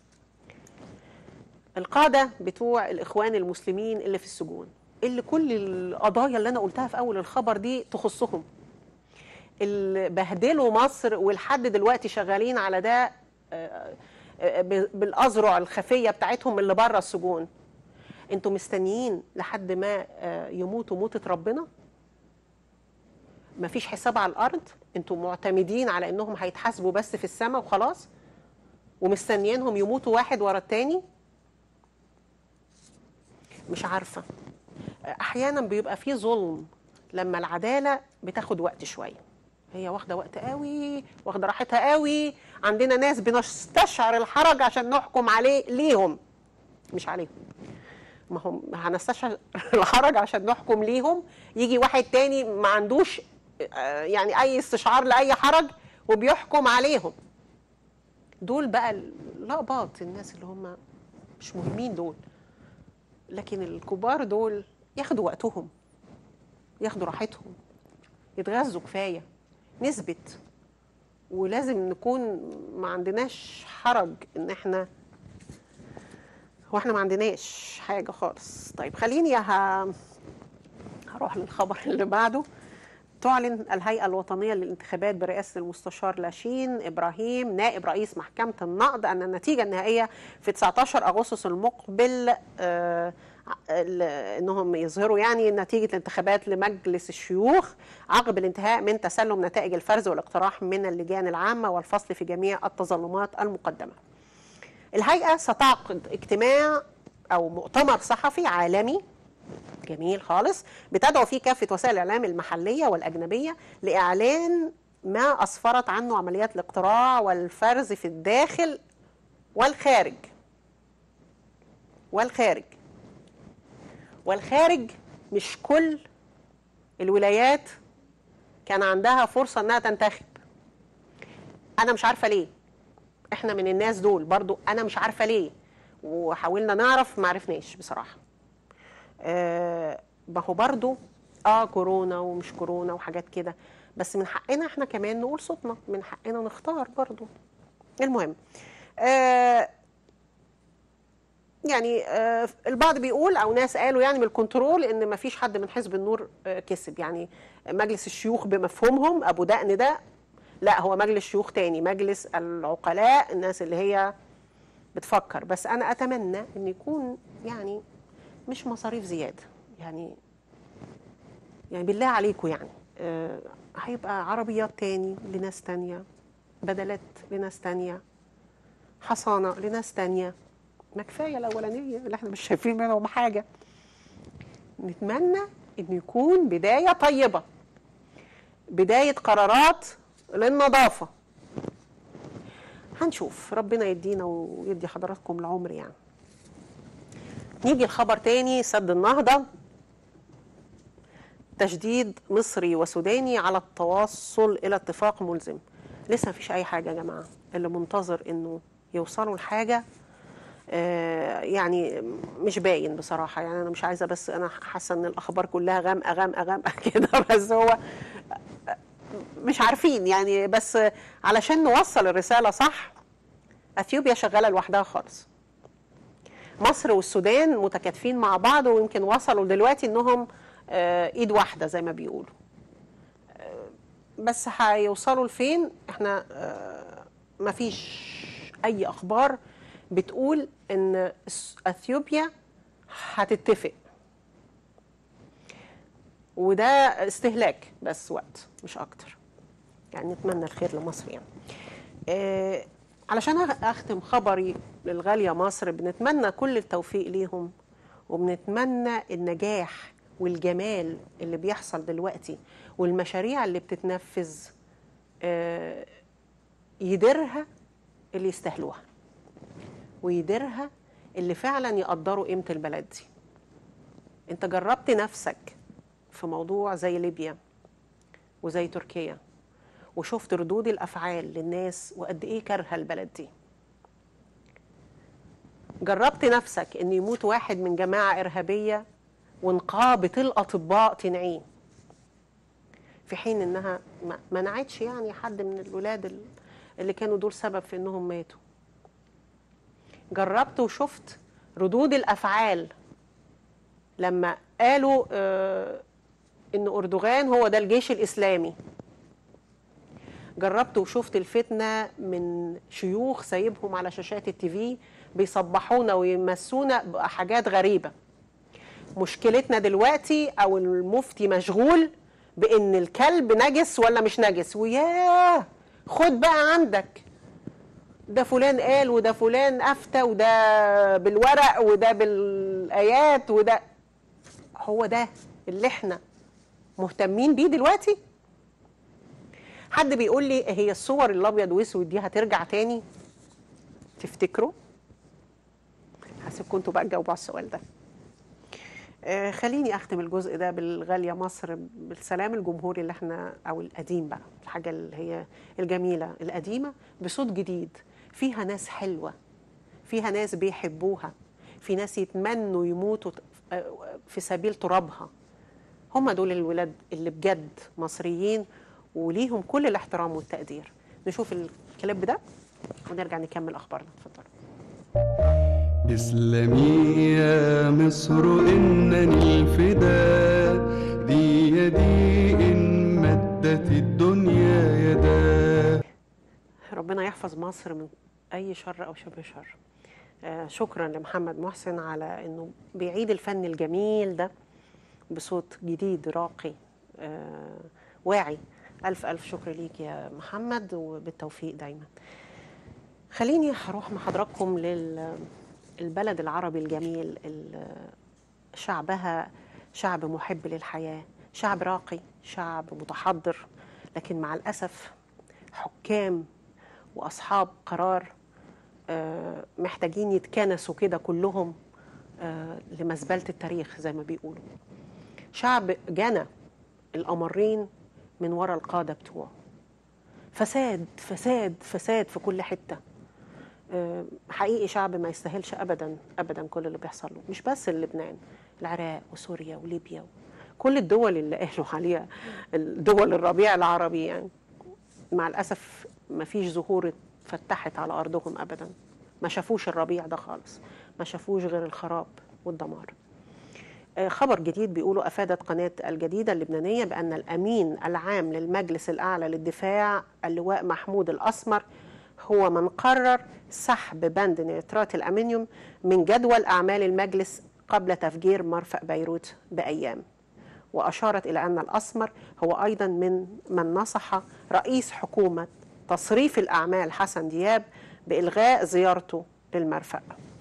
القاده بتوع الاخوان المسلمين اللي في السجون اللي كل القضايا اللي انا قلتها في اول الخبر دي تخصهم اللي بهدلوا مصر ولحد دلوقتي شغالين على ده آه، آه، ب- بالاذرع الخفيه بتاعتهم اللي بره السجون انتوا مستنيين لحد ما آه، يموتوا موتة ربنا مفيش حساب على الارض انتوا معتمدين على انهم هيتحاسبوا بس في السماء وخلاص ومستنيينهم يموتوا واحد ورا التاني مش عارفه احيانا بيبقى في ظلم لما العداله بتاخد وقت شويه هي واخده وقت قوي واخده راحتها قوي عندنا ناس بنستشعر الحرج عشان نحكم عليه ليهم مش عليهم ما هم هنستشعر الحرج عشان نحكم ليهم يجي واحد تاني ما عندوش آه، يعني اي استشعار لاي حرج وبيحكم عليهم دول بقى اللقباط الناس اللي هم مش مهمين دول لكن الكبار دول ياخدوا وقتهم ياخدوا راحتهم يتغذوا كفايه نثبت ولازم نكون ما عندناش حرج ان احنا هو احنا ما عندناش حاجه خالص طيب خليني ه... هروح للخبر اللي بعده تعلن الهيئة الوطنية للانتخابات برئاسة المستشار لاشين إبراهيم نائب رئيس محكمة النقض أن النتيجة النهائية في 19 أغسطس المقبل آه، ال- انهم يظهروا يعني نتيجه الانتخابات لمجلس الشيوخ عقب الانتهاء من تسلم نتائج الفرز والاقتراح من اللجان العامه والفصل في جميع التظلمات المقدمه. الهيئه ستعقد اجتماع او مؤتمر صحفي عالمي جميل خالص بتدعو فيه كافه وسائل الاعلام المحليه والاجنبيه لاعلان ما اسفرت عنه عمليات الاقتراع والفرز في الداخل والخارج والخارج والخارج مش كل الولايات كان عندها فرصه انها تنتخب انا مش عارفه ليه احنا من الناس دول برضو انا مش عارفه ليه وحاولنا نعرف ما عرفناش بصراحه آه ما هو برضو اه كورونا ومش كورونا وحاجات كده بس من حقنا احنا كمان نقول صوتنا من حقنا نختار برضو المهم آه يعني آه البعض بيقول او ناس قالوا يعني من الكنترول ان ما فيش حد من حزب النور آه كسب يعني مجلس الشيوخ بمفهومهم ابو دقن ده لا هو مجلس شيوخ تاني مجلس العقلاء الناس اللي هي بتفكر بس انا اتمنى ان يكون يعني مش مصاريف زياده يعني يعني بالله عليكم يعني آه هيبقى عربيات تاني لناس تانية بدلات لناس تانية حصانة لناس تانية ما كفاية الأولانية اللي احنا مش شايفين منهم حاجة نتمنى إن يكون بداية طيبة بداية قرارات للنظافة هنشوف ربنا يدينا ويدي حضراتكم العمر يعني نيجي الخبر تاني سد النهضة تشديد مصري وسوداني على التوصل إلى اتفاق ملزم لسه مفيش أي حاجة يا جماعة اللي منتظر إنه يوصلوا لحاجة آه يعني مش باين بصراحة يعني أنا مش عايزة بس أنا حاسة إن الأخبار كلها غامقة غامقة غامقة كده بس هو مش عارفين يعني بس علشان نوصل الرسالة صح أثيوبيا شغالة لوحدها خالص مصر والسودان متكاتفين مع بعض ويمكن وصلوا دلوقتي انهم آه ايد واحده زي ما بيقولوا آه بس هيوصلوا لفين احنا آه مفيش اي اخبار بتقول ان اثيوبيا هتتفق وده استهلاك بس وقت مش اكتر يعني نتمنى الخير لمصر يعني آه علشان اختم خبري للغاليه مصر بنتمنى كل التوفيق ليهم وبنتمنى النجاح والجمال اللي بيحصل دلوقتي والمشاريع اللي بتتنفذ آه يديرها اللي يستاهلوها ويديرها اللي فعلا يقدروا قيمه البلد دي انت جربت نفسك في موضوع زي ليبيا وزي تركيا وشفت ردود الافعال للناس وقد ايه كارهه البلد دي جربت نفسك ان يموت واحد من جماعه ارهابيه ونقابه الاطباء تنعيه في حين انها ما منعتش يعني حد من الولاد اللي كانوا دول سبب في انهم ماتوا جربت وشفت ردود الافعال لما قالوا آه ان اردوغان هو ده الجيش الاسلامي جربت وشفت الفتنه من شيوخ سايبهم على شاشات التيفي بيصبحونا ويمسونا بحاجات غريبه مشكلتنا دلوقتي او المفتي مشغول بان الكلب نجس ولا مش نجس وياه خد بقى عندك ده فلان قال وده فلان افتى وده بالورق وده بالايات وده هو ده اللي احنا مهتمين بيه دلوقتي حد بيقول لي هي الصور الابيض واسود دي هترجع تاني تفتكروا هسيبكم انتوا بقى تجاوبوا على السؤال ده آه، خليني اختم الجزء ده بالغاليه مصر بالسلام الجمهوري اللي احنا او القديم بقى الحاجه اللي هي الجميله القديمه بصوت جديد فيها ناس حلوه فيها ناس بيحبوها في ناس يتمنوا يموتوا ت- آه، في سبيل ترابها هم دول الولاد اللي بجد مصريين وليهم كل الاحترام والتقدير نشوف الكليب ده ونرجع نكمل اخبارنا اتفضلوا اسلمي يا مصر إنني الفداء دي يدي إن مدت الدنيا يدا ربنا يحفظ مصر من اي شر او شبه شر آه شكرا لمحمد محسن على انه بيعيد الفن الجميل ده بصوت جديد راقي آه واعي الف الف شكر ليك يا محمد وبالتوفيق دايما خليني هروح مع حضراتكم للبلد العربي الجميل ال- شعبها شعب محب للحياة شعب راقي شعب متحضر لكن مع الأسف حكام وأصحاب قرار آه، محتاجين يتكنسوا كده كلهم آه، لمزبلة التاريخ زي ما بيقولوا شعب جنى الأمرين من ورا القادة بتوعه فساد فساد فساد في كل حتة آه، حقيقي شعب ما يستاهلش ابدا ابدا كل اللي بيحصل له مش بس لبنان العراق وسوريا وليبيا كل الدول اللي قالوا عليها الدول الربيع العربي يعني مع الاسف ما فيش زهور فتحت على ارضهم ابدا ما شافوش الربيع ده خالص ما شافوش غير الخراب والدمار آه، خبر جديد بيقولوا افادت قناه الجديده اللبنانيه بان الامين العام للمجلس الاعلى للدفاع اللواء محمود الاسمر هو من قرر سحب بند نيترات الامونيوم من جدول اعمال المجلس قبل تفجير مرفأ بيروت بايام واشارت الى ان الاسمر هو ايضا من من نصح رئيس حكومه تصريف الاعمال حسن دياب بالغاء زيارته للمرفأ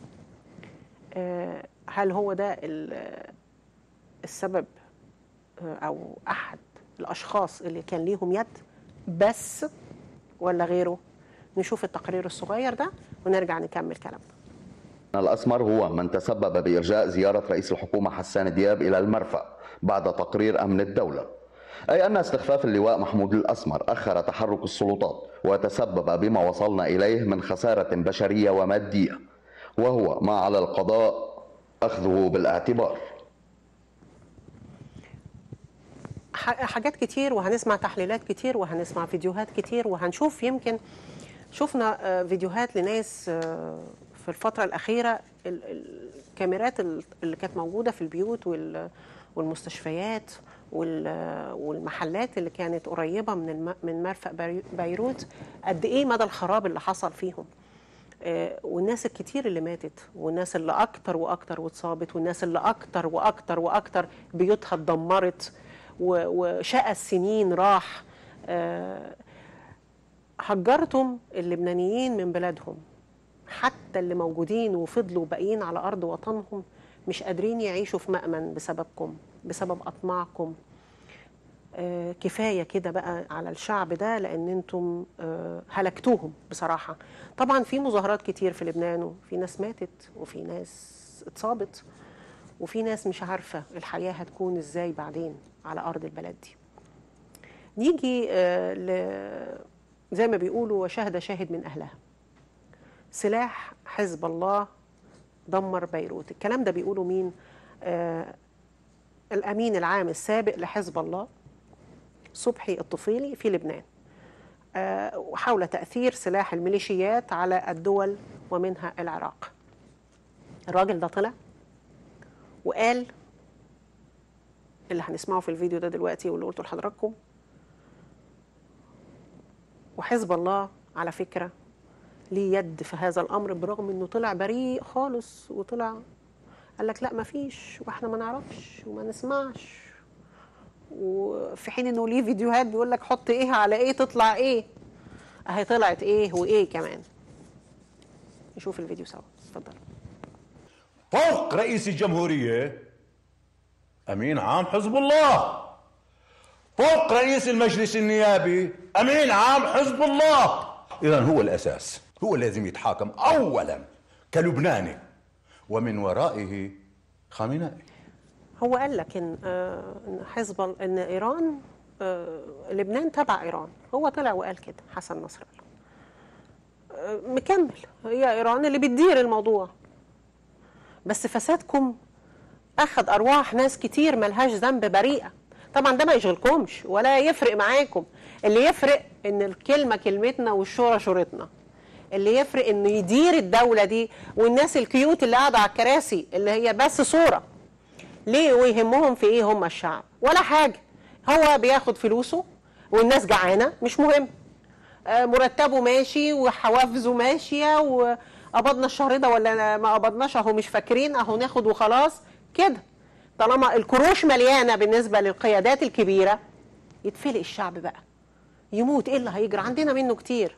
آه، هل هو ده ال- السبب آه، او احد الاشخاص اللي كان ليهم يد بس ولا غيره نشوف التقرير الصغير ده ونرجع نكمل كلامنا الأسمر هو من تسبب بإرجاء زيارة رئيس الحكومة حسان دياب إلى المرفأ بعد تقرير أمن الدولة أي أن استخفاف اللواء محمود الأسمر أخر تحرك السلطات وتسبب بما وصلنا إليه من خسارة بشرية ومادية وهو ما على القضاء أخذه بالاعتبار ح- حاجات كتير وهنسمع تحليلات كتير وهنسمع فيديوهات كتير وهنشوف يمكن شفنا آه، فيديوهات لناس آه، في الفترة الأخيرة ال- ال- الكاميرات ال- اللي كانت موجودة في البيوت وال- والمستشفيات وال- والمحلات اللي كانت قريبة من الم- من مرفأ بيرو- بيروت قد إيه مدى الخراب اللي حصل فيهم آه، والناس الكتير اللي ماتت والناس اللي اكتر واكتر واتصابت والناس اللي اكتر واكتر واكتر بيوتها اتدمرت و- وشقى السنين راح آه، هجرتم اللبنانيين من بلادهم حتى اللي موجودين وفضلوا باقيين على ارض وطنهم مش قادرين يعيشوا في مأمن بسببكم بسبب اطماعكم آه، كفايه كده بقى على الشعب ده لان انتم آه، هلكتوهم بصراحه طبعا في مظاهرات كتير في لبنان وفي ناس ماتت وفي ناس اتصابت وفي ناس مش عارفه الحياه هتكون ازاي بعدين على ارض البلد دي نيجي آه، ل زي ما بيقولوا وشهد شاهد من اهلها سلاح حزب الله دمر بيروت الكلام ده بيقولوا مين آه الامين العام السابق لحزب الله صبحي الطفيلي في لبنان آه، وحول تأثير سلاح الميليشيات على الدول ومنها العراق الراجل ده طلع وقال اللي هنسمعه في الفيديو ده دلوقتي واللي قلته لحضراتكم وحزب الله على فكره ليه يد في هذا الامر برغم انه طلع بريء خالص وطلع قال لك لا ما فيش واحنا ما نعرفش وما نسمعش وفي حين انه ليه فيديوهات بيقول لك حط ايه على ايه تطلع ايه اهي طلعت ايه وايه كمان نشوف الفيديو سوا اتفضل فوق رئيس الجمهورية أمين عام حزب الله فوق رئيس المجلس النيابي أمين عام حزب الله إذا هو الأساس هو لازم يتحاكم أولا كلبناني ومن ورائه خامنائي هو قال لك ان آه، ان حزب ال- ان ايران آه، لبنان تبع ايران هو طلع وقال كده حسن نصر الله آه، مكمل هي ايران اللي بتدير الموضوع بس فسادكم اخذ ارواح ناس كتير ملهاش ذنب بريئه طبعا ده ما يشغلكمش ولا يفرق معاكم اللي يفرق ان الكلمه كلمتنا والشورى شورتنا اللي يفرق انه يدير الدوله دي والناس الكيوت اللي قاعده على الكراسي اللي هي بس صوره ليه ويهمهم في ايه هم الشعب ولا حاجه هو بياخد فلوسه والناس جعانه مش مهم آه، مرتبه ماشي وحوافزه ماشيه وقبضنا الشهر ده ولا ما قبضناش اهو مش فاكرين اهو ناخد وخلاص كده طالما الكروش مليانه بالنسبه للقيادات الكبيره يتفلق الشعب بقى يموت ايه اللي هيجرى عندنا منه كتير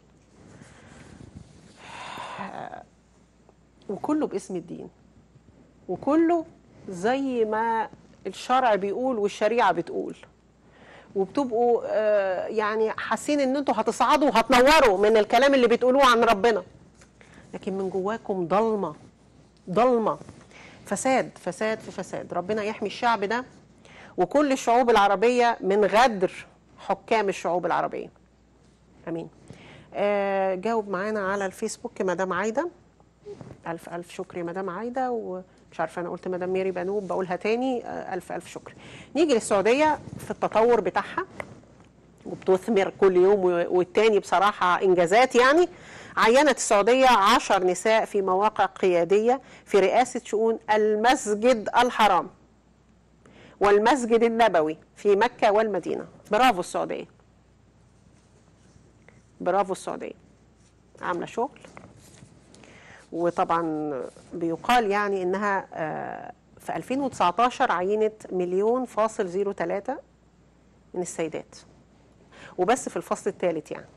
وكله باسم الدين وكله زي ما الشرع بيقول والشريعه بتقول وبتبقوا آه، يعني حاسين ان انتوا هتصعدوا وهتنوروا من الكلام اللي بتقولوه عن ربنا لكن من جواكم ضلمه ضلمه فساد فساد في فساد ربنا يحمي الشعب ده وكل الشعوب العربيه من غدر حكام الشعوب العربيه امين آه جاوب معانا على الفيسبوك مدام عايده الف الف شكر يا مدام عايده ومش عارفه انا قلت مدام ميري بنوب بقولها تاني آه، الف الف شكر نيجي للسعوديه في التطور بتاعها وبتثمر كل يوم و- والتاني بصراحه انجازات يعني عينت السعوديه عشر نساء في مواقع قياديه في رئاسه شؤون المسجد الحرام والمسجد النبوي في مكه والمدينه برافو السعوديه برافو السعوديه عامله شغل وطبعا بيقال يعني انها آه، في 2019 عينت مليون فاصل زيرو ثلاثة من السيدات وبس في الفصل الثالث يعني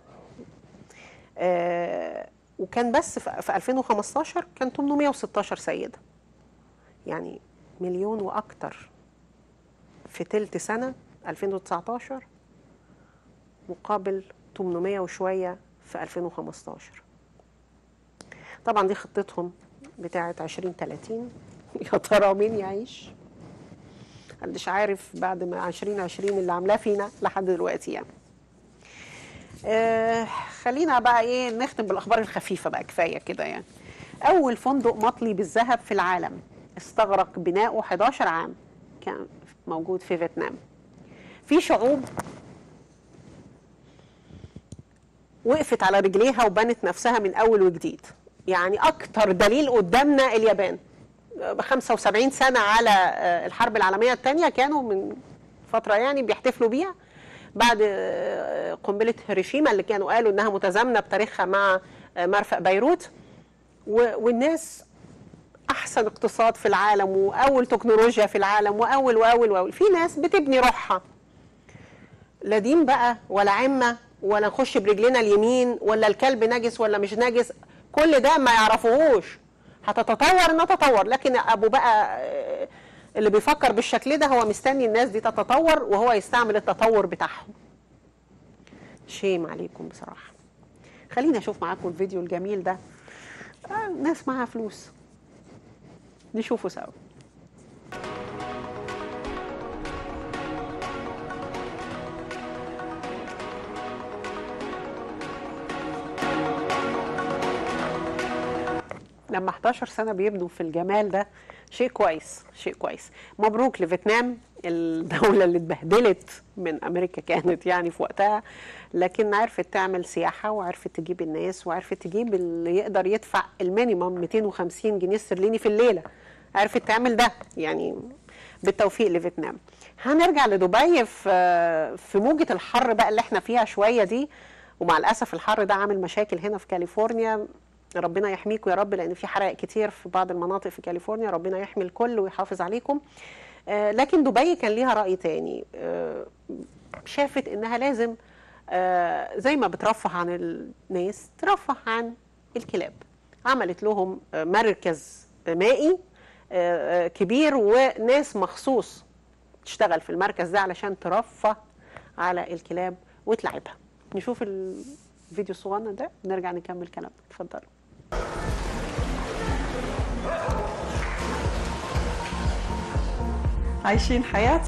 آه، وكان بس في في 2015 كان 816 سيدة يعني مليون وأكتر في تلت سنة 2019 مقابل 800 وشوية في 2015 طبعا دي خطتهم بتاعة 2030 يا ترى مين يعيش محدش عارف بعد ما 2020 اللي عاملاه فينا لحد دلوقتي يعني آه خلينا بقى ايه نختم بالاخبار الخفيفه بقى كفايه كده يعني اول فندق مطلي بالذهب في العالم استغرق بناؤه 11 عام كان موجود في فيتنام في شعوب وقفت على رجليها وبنت نفسها من اول وجديد يعني اكتر دليل قدامنا اليابان ب 75 سنه على آه، الحرب العالميه الثانيه كانوا من فتره يعني بيحتفلوا بيها بعد آه، قنبله هيروشيما اللي كانوا قالوا انها متزامنه بتاريخها مع آه، مرفأ بيروت و- والناس احسن اقتصاد في العالم واول تكنولوجيا في العالم واول واول واول في ناس بتبني روحها لا دين بقى ولا عمه ولا نخش برجلنا اليمين ولا الكلب نجس ولا مش نجس كل ده ما يعرفوهوش هتتطور نتطور لكن ابو بقى آه، اللي بيفكر بالشكل ده هو مستني الناس دي تتطور وهو يستعمل التطور بتاعهم شيم عليكم بصراحه خليني اشوف معاكم الفيديو الجميل ده آه، ناس معاها فلوس نشوفه سوا لما 11 سنه بيبنوا في الجمال ده شيء كويس شيء كويس مبروك لفيتنام الدوله اللي اتبهدلت من امريكا كانت يعني في وقتها لكن عرفت تعمل سياحه وعرفت تجيب الناس وعرفت تجيب اللي يقدر يدفع المينيمم 250 جنيه استرليني في الليله عرفت تعمل ده يعني بالتوفيق لفيتنام هنرجع لدبي في في موجه الحر بقى اللي احنا فيها شويه دي ومع الاسف الحر ده عامل مشاكل هنا في كاليفورنيا ربنا يحميكم يا رب لان في حرائق كتير في بعض المناطق في كاليفورنيا ربنا يحمي الكل ويحافظ عليكم آه، لكن دبي كان ليها راي تاني آه، شافت انها لازم آه، زي ما بترفه عن الناس ترفه عن الكلاب عملت لهم آه، مركز مائي آه، آه، كبير وناس مخصوص تشتغل في المركز ده علشان ترفه على الكلاب وتلعبها نشوف الفيديو الصغنن ده نرجع نكمل كلامنا اتفضلوا عايشين حياة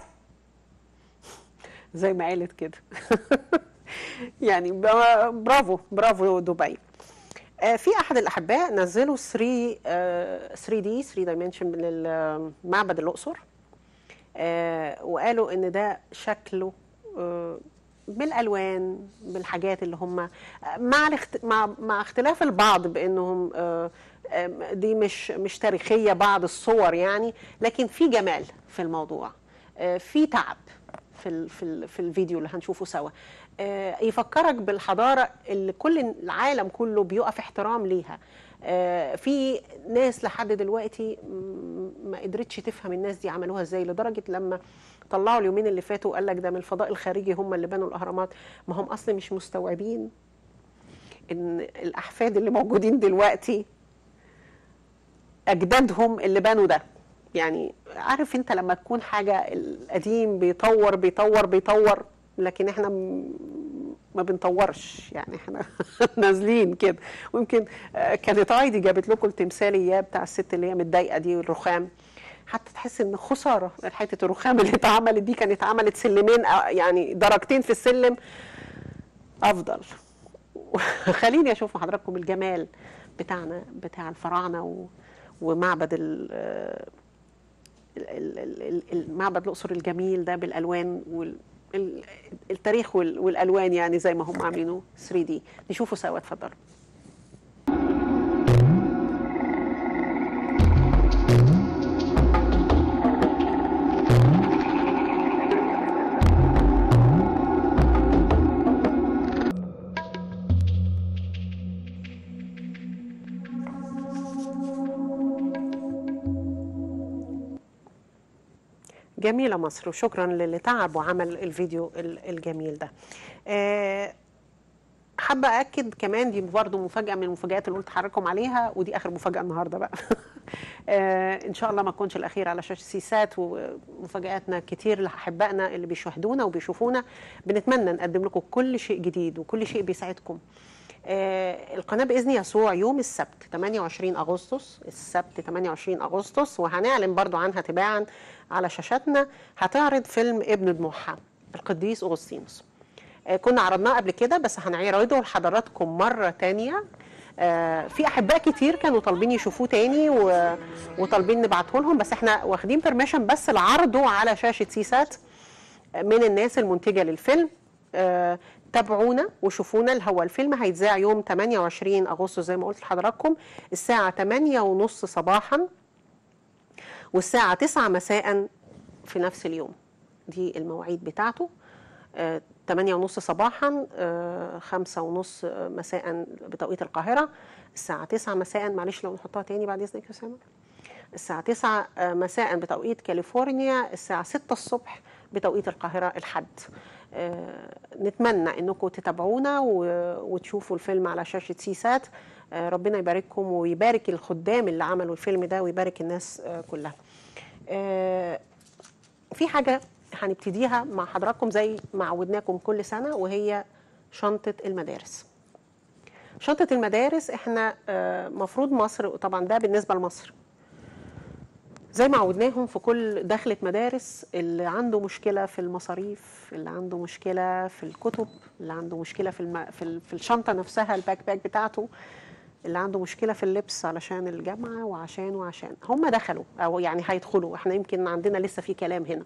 زي ما قالت كده يعني ب- برافو برافو دبي آه، في احد الاحباء نزلوا 3 3 دي 3 دايمنشن من معبد الاقصر آه، وقالوا ان ده شكله آه، بالالوان بالحاجات اللي هم مع الاخت... مع مع اختلاف البعض بانهم آه، آم، دي مش مش تاريخيه بعض الصور يعني لكن في جمال في الموضوع آه، في تعب في ال... في ال... في الفيديو اللي هنشوفه سوا آه، يفكرك بالحضاره اللي كل العالم كله بيقف احترام ليها آه، في ناس لحد دلوقتي م- ما قدرتش تفهم الناس دي عملوها ازاي لدرجه لما طلعوا اليومين اللي فاتوا وقال لك ده من الفضاء الخارجي هم اللي بنوا الاهرامات ما هم اصلا مش مستوعبين ان الاحفاد اللي موجودين دلوقتي اجدادهم اللي بنوا ده يعني عارف انت لما تكون حاجه القديم بيطور بيطور بيطور لكن احنا م- ما بنطورش يعني احنا نازلين كده ويمكن آه، كانت عايدي جابت لكم التمثال اياه بتاع الست اللي هي متضايقه دي والرخام حتى تحس ان خساره حته الرخام اللي اتعملت دي كانت عملت سلمين آه، يعني درجتين في السلم افضل خليني اشوف مع حضراتكم الجمال بتاعنا بتاع الفراعنه و... ومعبد ال... آه، ال- ال- ال- المعبد الاقصر الجميل ده بالالوان وال... ال- التاريخ وال... والالوان يعني زي ما هم عاملينه 3 دي نشوفه سوا اتفضلوا جميلة مصر وشكرا للي تعب وعمل الفيديو ال- الجميل ده آه، حابة أكد كمان دي برضه مفاجأة من المفاجآت اللي قلت حضراتكم عليها ودي آخر مفاجأة النهاردة بقى آه، إن شاء الله ما تكونش الأخير على شاشة سيسات ومفاجآتنا كتير لأحبائنا اللي بيشاهدونا وبيشوفونا بنتمنى نقدم لكم كل شيء جديد وكل شيء بيساعدكم آه، القناة بإذن يسوع يوم السبت 28 أغسطس السبت 28 أغسطس وهنعلن برضو عنها تباعا على شاشاتنا هتعرض فيلم ابن دموعها القديس أغسطينوس آه، كنا عرضناه قبل كده بس هنعرضه لحضراتكم مرة تانية آه، في احباء كتير كانوا طالبين يشوفوه تاني و... وطالبين نبعته لهم بس احنا واخدين بيرميشن بس لعرضه على شاشه سيسات من الناس المنتجه للفيلم آه، تابعونا وشوفونا اللي هو الفيلم هيتذاع يوم 28 اغسطس زي ما قلت لحضراتكم الساعه 8 ونص صباحا والساعه 9 مساء في نفس اليوم دي المواعيد بتاعته آه، 8 ونص صباحا آه، 5 ونص مساء بتوقيت القاهرة الساعة 9 مساء معلش لو نحطها تاني بعد إذنك يا أسامة الساعة 9 آه، مساء بتوقيت كاليفورنيا الساعة 6 الصبح بتوقيت القاهرة الحد آه، نتمنى انكم تتابعونا و- وتشوفوا الفيلم على شاشة سيسات آه، ربنا يبارككم ويبارك الخدام اللي عملوا الفيلم ده ويبارك الناس آه، كلها آه، في حاجة هنبتديها مع حضراتكم زي ما عودناكم كل سنة وهي شنطة المدارس شنطة المدارس احنا آه، مفروض مصر طبعا ده بالنسبة لمصر زي ما عودناهم في كل دخلة مدارس اللي عنده مشكلة في المصاريف اللي عنده مشكلة في الكتب اللي عنده مشكلة في الم... في, ال... في الشنطة نفسها الباك باك بتاعته اللي عنده مشكلة في اللبس علشان الجامعة وعشان وعشان هم دخلوا أو يعني هيدخلوا احنا يمكن عندنا لسه في كلام هنا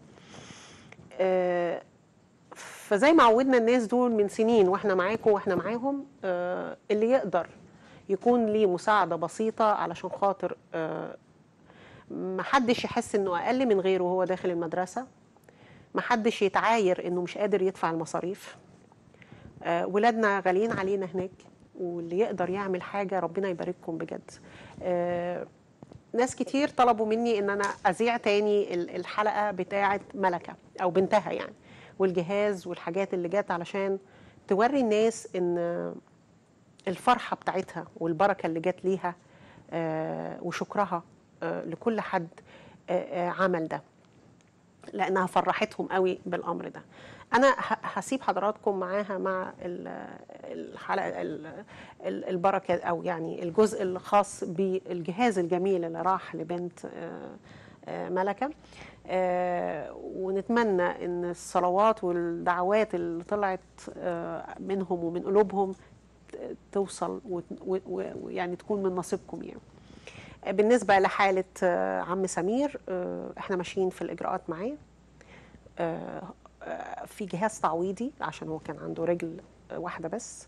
آه، فزي ما عودنا الناس دول من سنين واحنا معاكم واحنا معاهم آه، اللي يقدر يكون ليه مساعدة بسيطة علشان خاطر آه، محدش يحس انه اقل من غيره وهو داخل المدرسة محدش يتعاير انه مش قادر يدفع المصاريف آه، ولادنا غاليين علينا هناك واللي يقدر يعمل حاجه ربنا يبارككم بجد آه، ناس كتير طلبوا مني ان انا اذيع تاني ال- الحلقه بتاعه ملكه او بنتها يعني والجهاز والحاجات اللي جت علشان توري الناس ان الفرحه بتاعتها والبركه اللي جت ليها آه، وشكرها آه، لكل حد آه، آه، عمل ده لانها فرحتهم قوي بالامر ده انا ه- هسيب حضراتكم معاها مع ال- الحلقه ال- ال- البركه او يعني الجزء الخاص بالجهاز الجميل اللي راح لبنت آه، آه، ملكه آه، ونتمنى ان الصلوات والدعوات اللي طلعت آه، منهم ومن قلوبهم ت- توصل وت- و- و- ويعني تكون من نصيبكم يعني بالنسبة لحالة آه، عم سمير آه، احنا ماشيين في الإجراءات معاه آه، آه، في جهاز تعويضي عشان هو كان عنده رجل آه، واحدة بس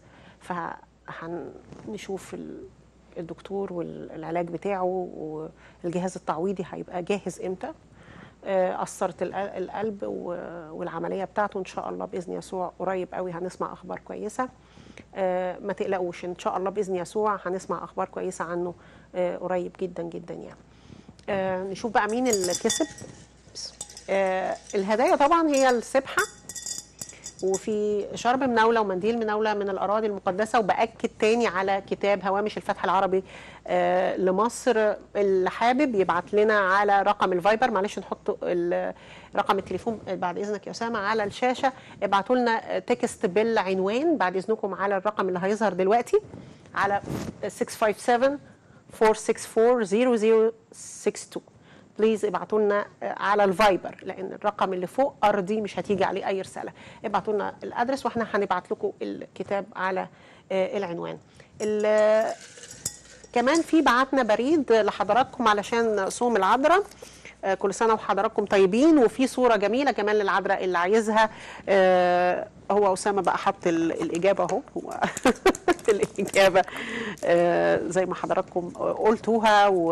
فهنشوف الدكتور والعلاج بتاعه والجهاز التعويضي هيبقى جاهز امتى آه، قصرت الق- القلب و- والعملية بتاعته إن شاء الله بإذن يسوع قريب قوي هنسمع أخبار كويسة آه، ما تقلقوش إن شاء الله بإذن يسوع هنسمع أخبار كويسة عنه آه، قريب جدا جدا يعني آه، نشوف بقى مين اللي كسب آه، الهدايا طبعا هي السبحة وفي شرب مناولة ومنديل مناولة من الأراضي المقدسة وبأكد تاني على كتاب هوامش الفتح العربي آه، لمصر اللي حابب يبعت لنا على رقم الفايبر معلش نحط ال- رقم التليفون بعد إذنك يا أسامة على الشاشة ابعتوا لنا تكست بالعنوان بعد إذنكم على الرقم اللي هيظهر دلوقتي على 657 464 0062 بليز ابعتوا لنا على الفايبر لان الرقم اللي فوق ارضي مش هتيجي عليه اي رساله ابعتوا لنا الادرس واحنا هنبعت لكم الكتاب على آه، العنوان ال- كمان في بعتنا بريد لحضراتكم علشان صوم العذراء آه، كل سنه وحضراتكم طيبين وفي صوره جميله كمان للعذراء اللي عايزها آه، هو اسامه بقى حط ال- الاجابه اهو هو الاجابه آه، زي ما حضراتكم قلتوها و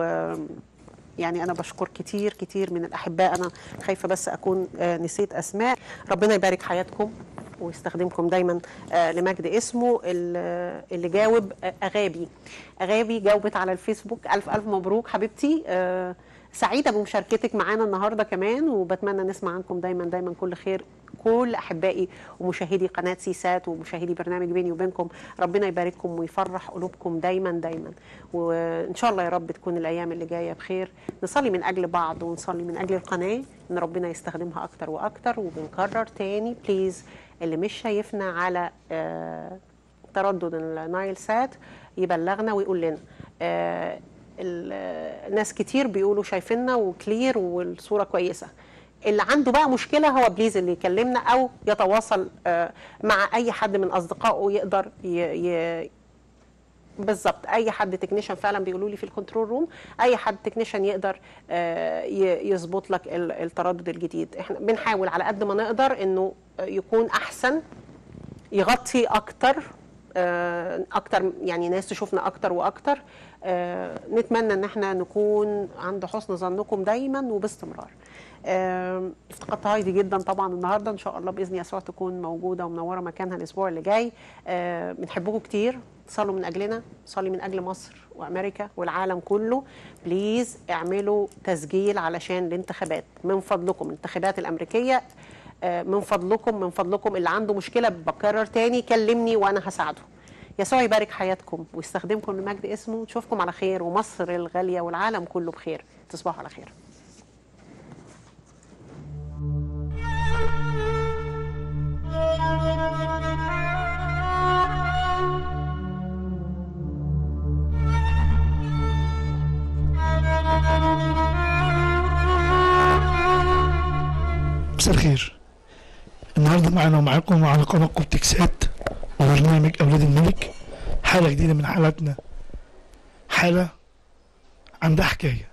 يعني انا بشكر كتير كتير من الاحباء انا خايفه بس اكون آه، نسيت اسماء ربنا يبارك حياتكم ويستخدمكم دايما آه، لمجد اسمه ال- اللي جاوب آه، اغابي اغابي جاوبت على الفيسبوك الف الف مبروك حبيبتي آه، سعيده بمشاركتك معانا النهارده كمان وبتمنى نسمع عنكم دايما دايما كل خير كل احبائي ومشاهدي قناه سيسات ومشاهدي برنامج بيني وبينكم ربنا يبارككم ويفرح قلوبكم دايما دايما وان شاء الله يا رب تكون الايام اللي جايه بخير نصلي من اجل بعض ونصلي من اجل القناه ان ربنا يستخدمها اكتر واكتر وبنكرر تاني بليز اللي مش شايفنا على آه تردد النايل سات يبلغنا ويقول لنا آه ال- الناس كتير بيقولوا شايفيننا وكلير والصوره كويسه اللي عنده بقى مشكله هو بليز اللي يكلمنا او يتواصل آه، مع اي حد من اصدقائه يقدر ي... ي... بالظبط اي حد تكنيشن فعلا بيقولوا لي في الكنترول روم اي حد تكنيشن يقدر آه، ي- يظبط لك ال- التردد الجديد احنا بنحاول على قد ما نقدر انه يكون احسن يغطي اكتر آه، اكتر يعني ناس تشوفنا اكتر واكتر آه، نتمنى ان احنا نكون عند حسن ظنكم دايما وباستمرار آه، افتقدت هايدي جدا طبعا النهارده ان شاء الله باذن يسوع تكون موجوده ومنوره مكانها الاسبوع اللي جاي آه، بنحبكم كتير صلوا من اجلنا صلي من اجل مصر وامريكا والعالم كله بليز اعملوا تسجيل علشان الانتخابات من فضلكم الانتخابات الامريكيه آه، من فضلكم من فضلكم اللي عنده مشكله بكرر تاني كلمني وانا هساعده يسوع يبارك حياتكم ويستخدمكم لمجد اسمه نشوفكم على خير ومصر الغاليه والعالم كله بخير تصبحوا على خير مساء الخير النهارده معنا ومعاكم على قناتكم تكسات وبرنامج اولاد الملك حاله جديده من حالاتنا حاله عندها حكايه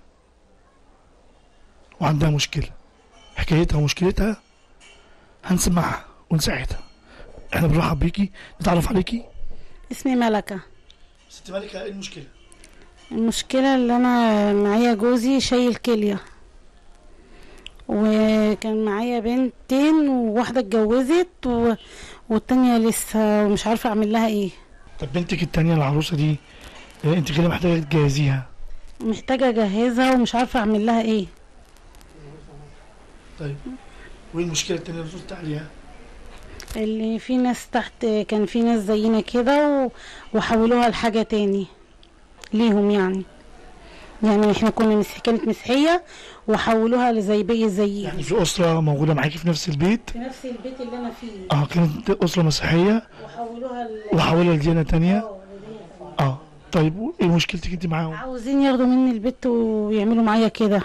وعندها مشكله حكايتها ومشكلتها هنسمعها ونساعدها احنا بنرحب بيكي نتعرف عليكي اسمي ملكة ست ملكه ايه المشكله المشكلة اللي أنا معايا جوزي شايل كلية وكان معايا بنتين وواحدة اتجوزت و... والتانية لسه مش عارفة اعمل لها ايه طب بنتك التانية العروسة دي آه، انت كده محتاجة تجهزيها محتاجة اجهزها ومش عارفة اعمل لها ايه طيب وايه المشكلة التانية اللي قلت عليها؟ اللي في ناس تحت كان في ناس زينا كده و- وحولوها لحاجة تاني ليهم يعني يعني احنا كنا مسيح كانت مسيحية وحولوها لزي بي زي يعني في أسرة موجودة معاكي في نفس البيت في نفس البيت اللي انا فيه اه كانت أسرة مسيحية وحولوها ل... وحولها لديانة تانية اه طيب وايه مشكلتك انت معاهم؟ عاوزين ياخدوا مني البيت ويعملوا معايا كده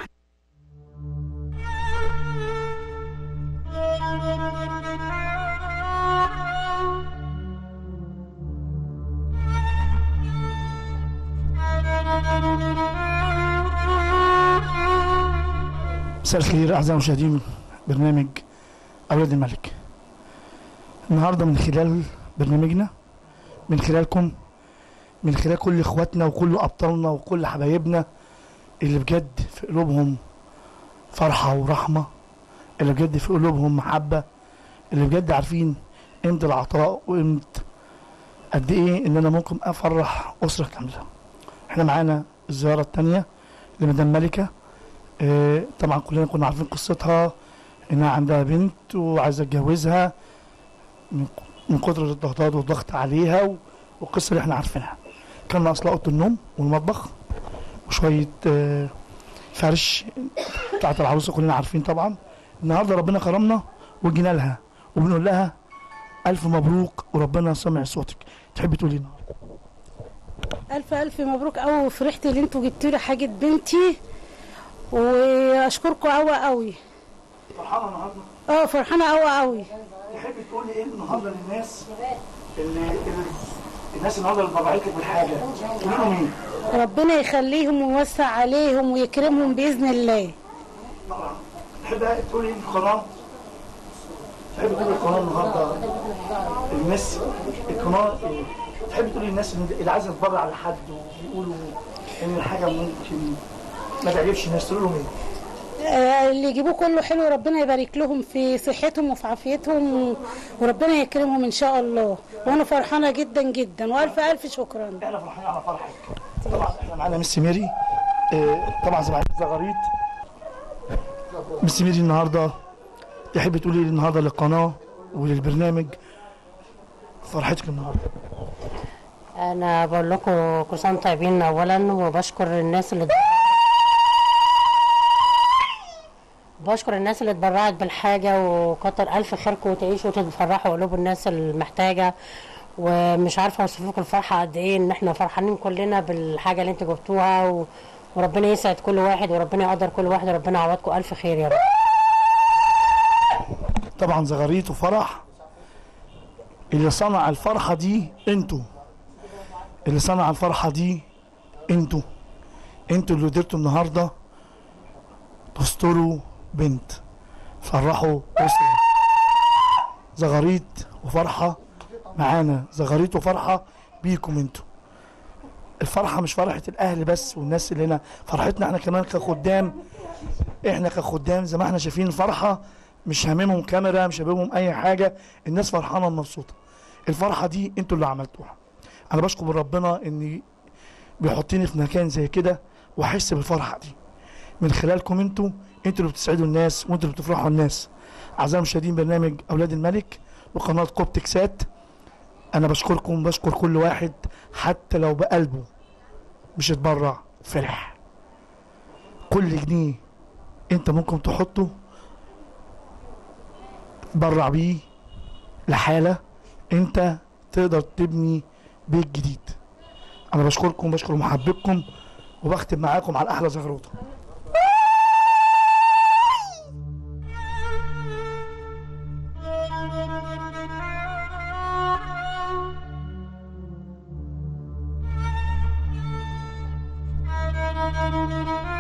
مساء الخير أعزائي المشاهدين برنامج أولاد الملك النهاردة من خلال برنامجنا من خلالكم من خلال كل إخواتنا وكل أبطالنا وكل حبايبنا اللي بجد في قلوبهم فرحة ورحمة اللي بجد في قلوبهم محبة اللي بجد عارفين قيمة العطاء وقيمة قد إيه إن أنا ممكن أفرح أسرة كاملة إحنا معانا الزيارة التانية لمدام ملكة آه، طبعا كلنا كنا عارفين قصتها انها عندها بنت وعايزه تجوزها من من كتر الضغطات والضغط عليها و- والقصه اللي احنا عارفينها كان ناقص اوضه النوم والمطبخ وشويه آه، فرش بتاعت العروسه كلنا عارفين طبعا النهارده ربنا كرمنا وجينا لها وبنقول لها الف مبروك وربنا سمع صوتك تحبي تقولي إيه النهارده ألف ألف مبروك أوي فرحت اللي انتوا جبتوا لي حاجة بنتي وأشكركم أوي أوي فرحانه النهارده اه فرحانة أوي أوي تحبي تقولي ايه النهارده للناس اللي, اللي الناس النهارده اللي طبعت لك بالحاجه قولي لهم ايه؟ ربنا يخليهم ويوسع عليهم ويكرمهم بإذن الله طبعا تحب تقولي ايه القناه؟ تحب تقولي القناه النهارده الناس القناه إيه؟ تحب تقولي الناس اللي عايزه تتبرع لحد ويقولوا ان الحاجه ممكن ما تعجبش الناس تقول لهم ايه؟ آه، اللي يجيبوه كله حلو ربنا يبارك لهم في صحتهم وفي عافيتهم و- وربنا يكرمهم ان شاء الله وانا فرحانه جدا جدا والف الف شكرا احنا فرحانين على فرحك طبعا احنا معانا ميسي ميري آه، طبعا زي ما عرفت زغاريت ميسي ميري النهارده تحب تقولي إيه النهارده للقناه وللبرنامج فرحتك النهارده انا بقول لكم كل سنه وانتم طيبين اولا وبشكر الناس اللي بشكر الناس اللي اتبرعت بالحاجه وكتر الف خيركم وتعيشوا وتفرحوا قلوب الناس المحتاجه ومش عارفه اوصف لكم الفرحه قد ايه ان احنا فرحانين كلنا بالحاجه اللي انتوا جبتوها و... وربنا يسعد كل واحد وربنا يقدر كل واحد وربنا يعوضكم الف خير يا رب طبعا زغاريت وفرح اللي صنع الفرحه دي انتوا اللي صنع الفرحه دي انتوا انتوا اللي قدرتوا النهارده تستروا بنت فرحوا اسره زغاريت وفرحه معانا زغاريت وفرحه بيكم انتوا الفرحه مش فرحه الاهل بس والناس اللي هنا فرحتنا احنا كمان كخدام احنا كخدام زي ما احنا شايفين الفرحه مش هاممهم كاميرا مش هاممهم اي حاجه الناس فرحانه ومبسوطه الفرحه دي انتوا اللي عملتوها انا بشكر ربنا اني بيحطني في مكان زي كده واحس بالفرحه دي من خلالكم انتوا انتوا اللي بتسعدوا الناس وانتوا اللي بتفرحوا الناس اعزائي المشاهدين برنامج اولاد الملك وقناه كوبتك سات انا بشكركم بشكر كل واحد حتى لو بقلبه مش اتبرع فرح كل جنيه انت ممكن تحطه تبرع بيه لحالة انت تقدر تبني بيت جديد انا بشكركم بشكر محبتكم وبختم معاكم على احلى زغروطه Thank you.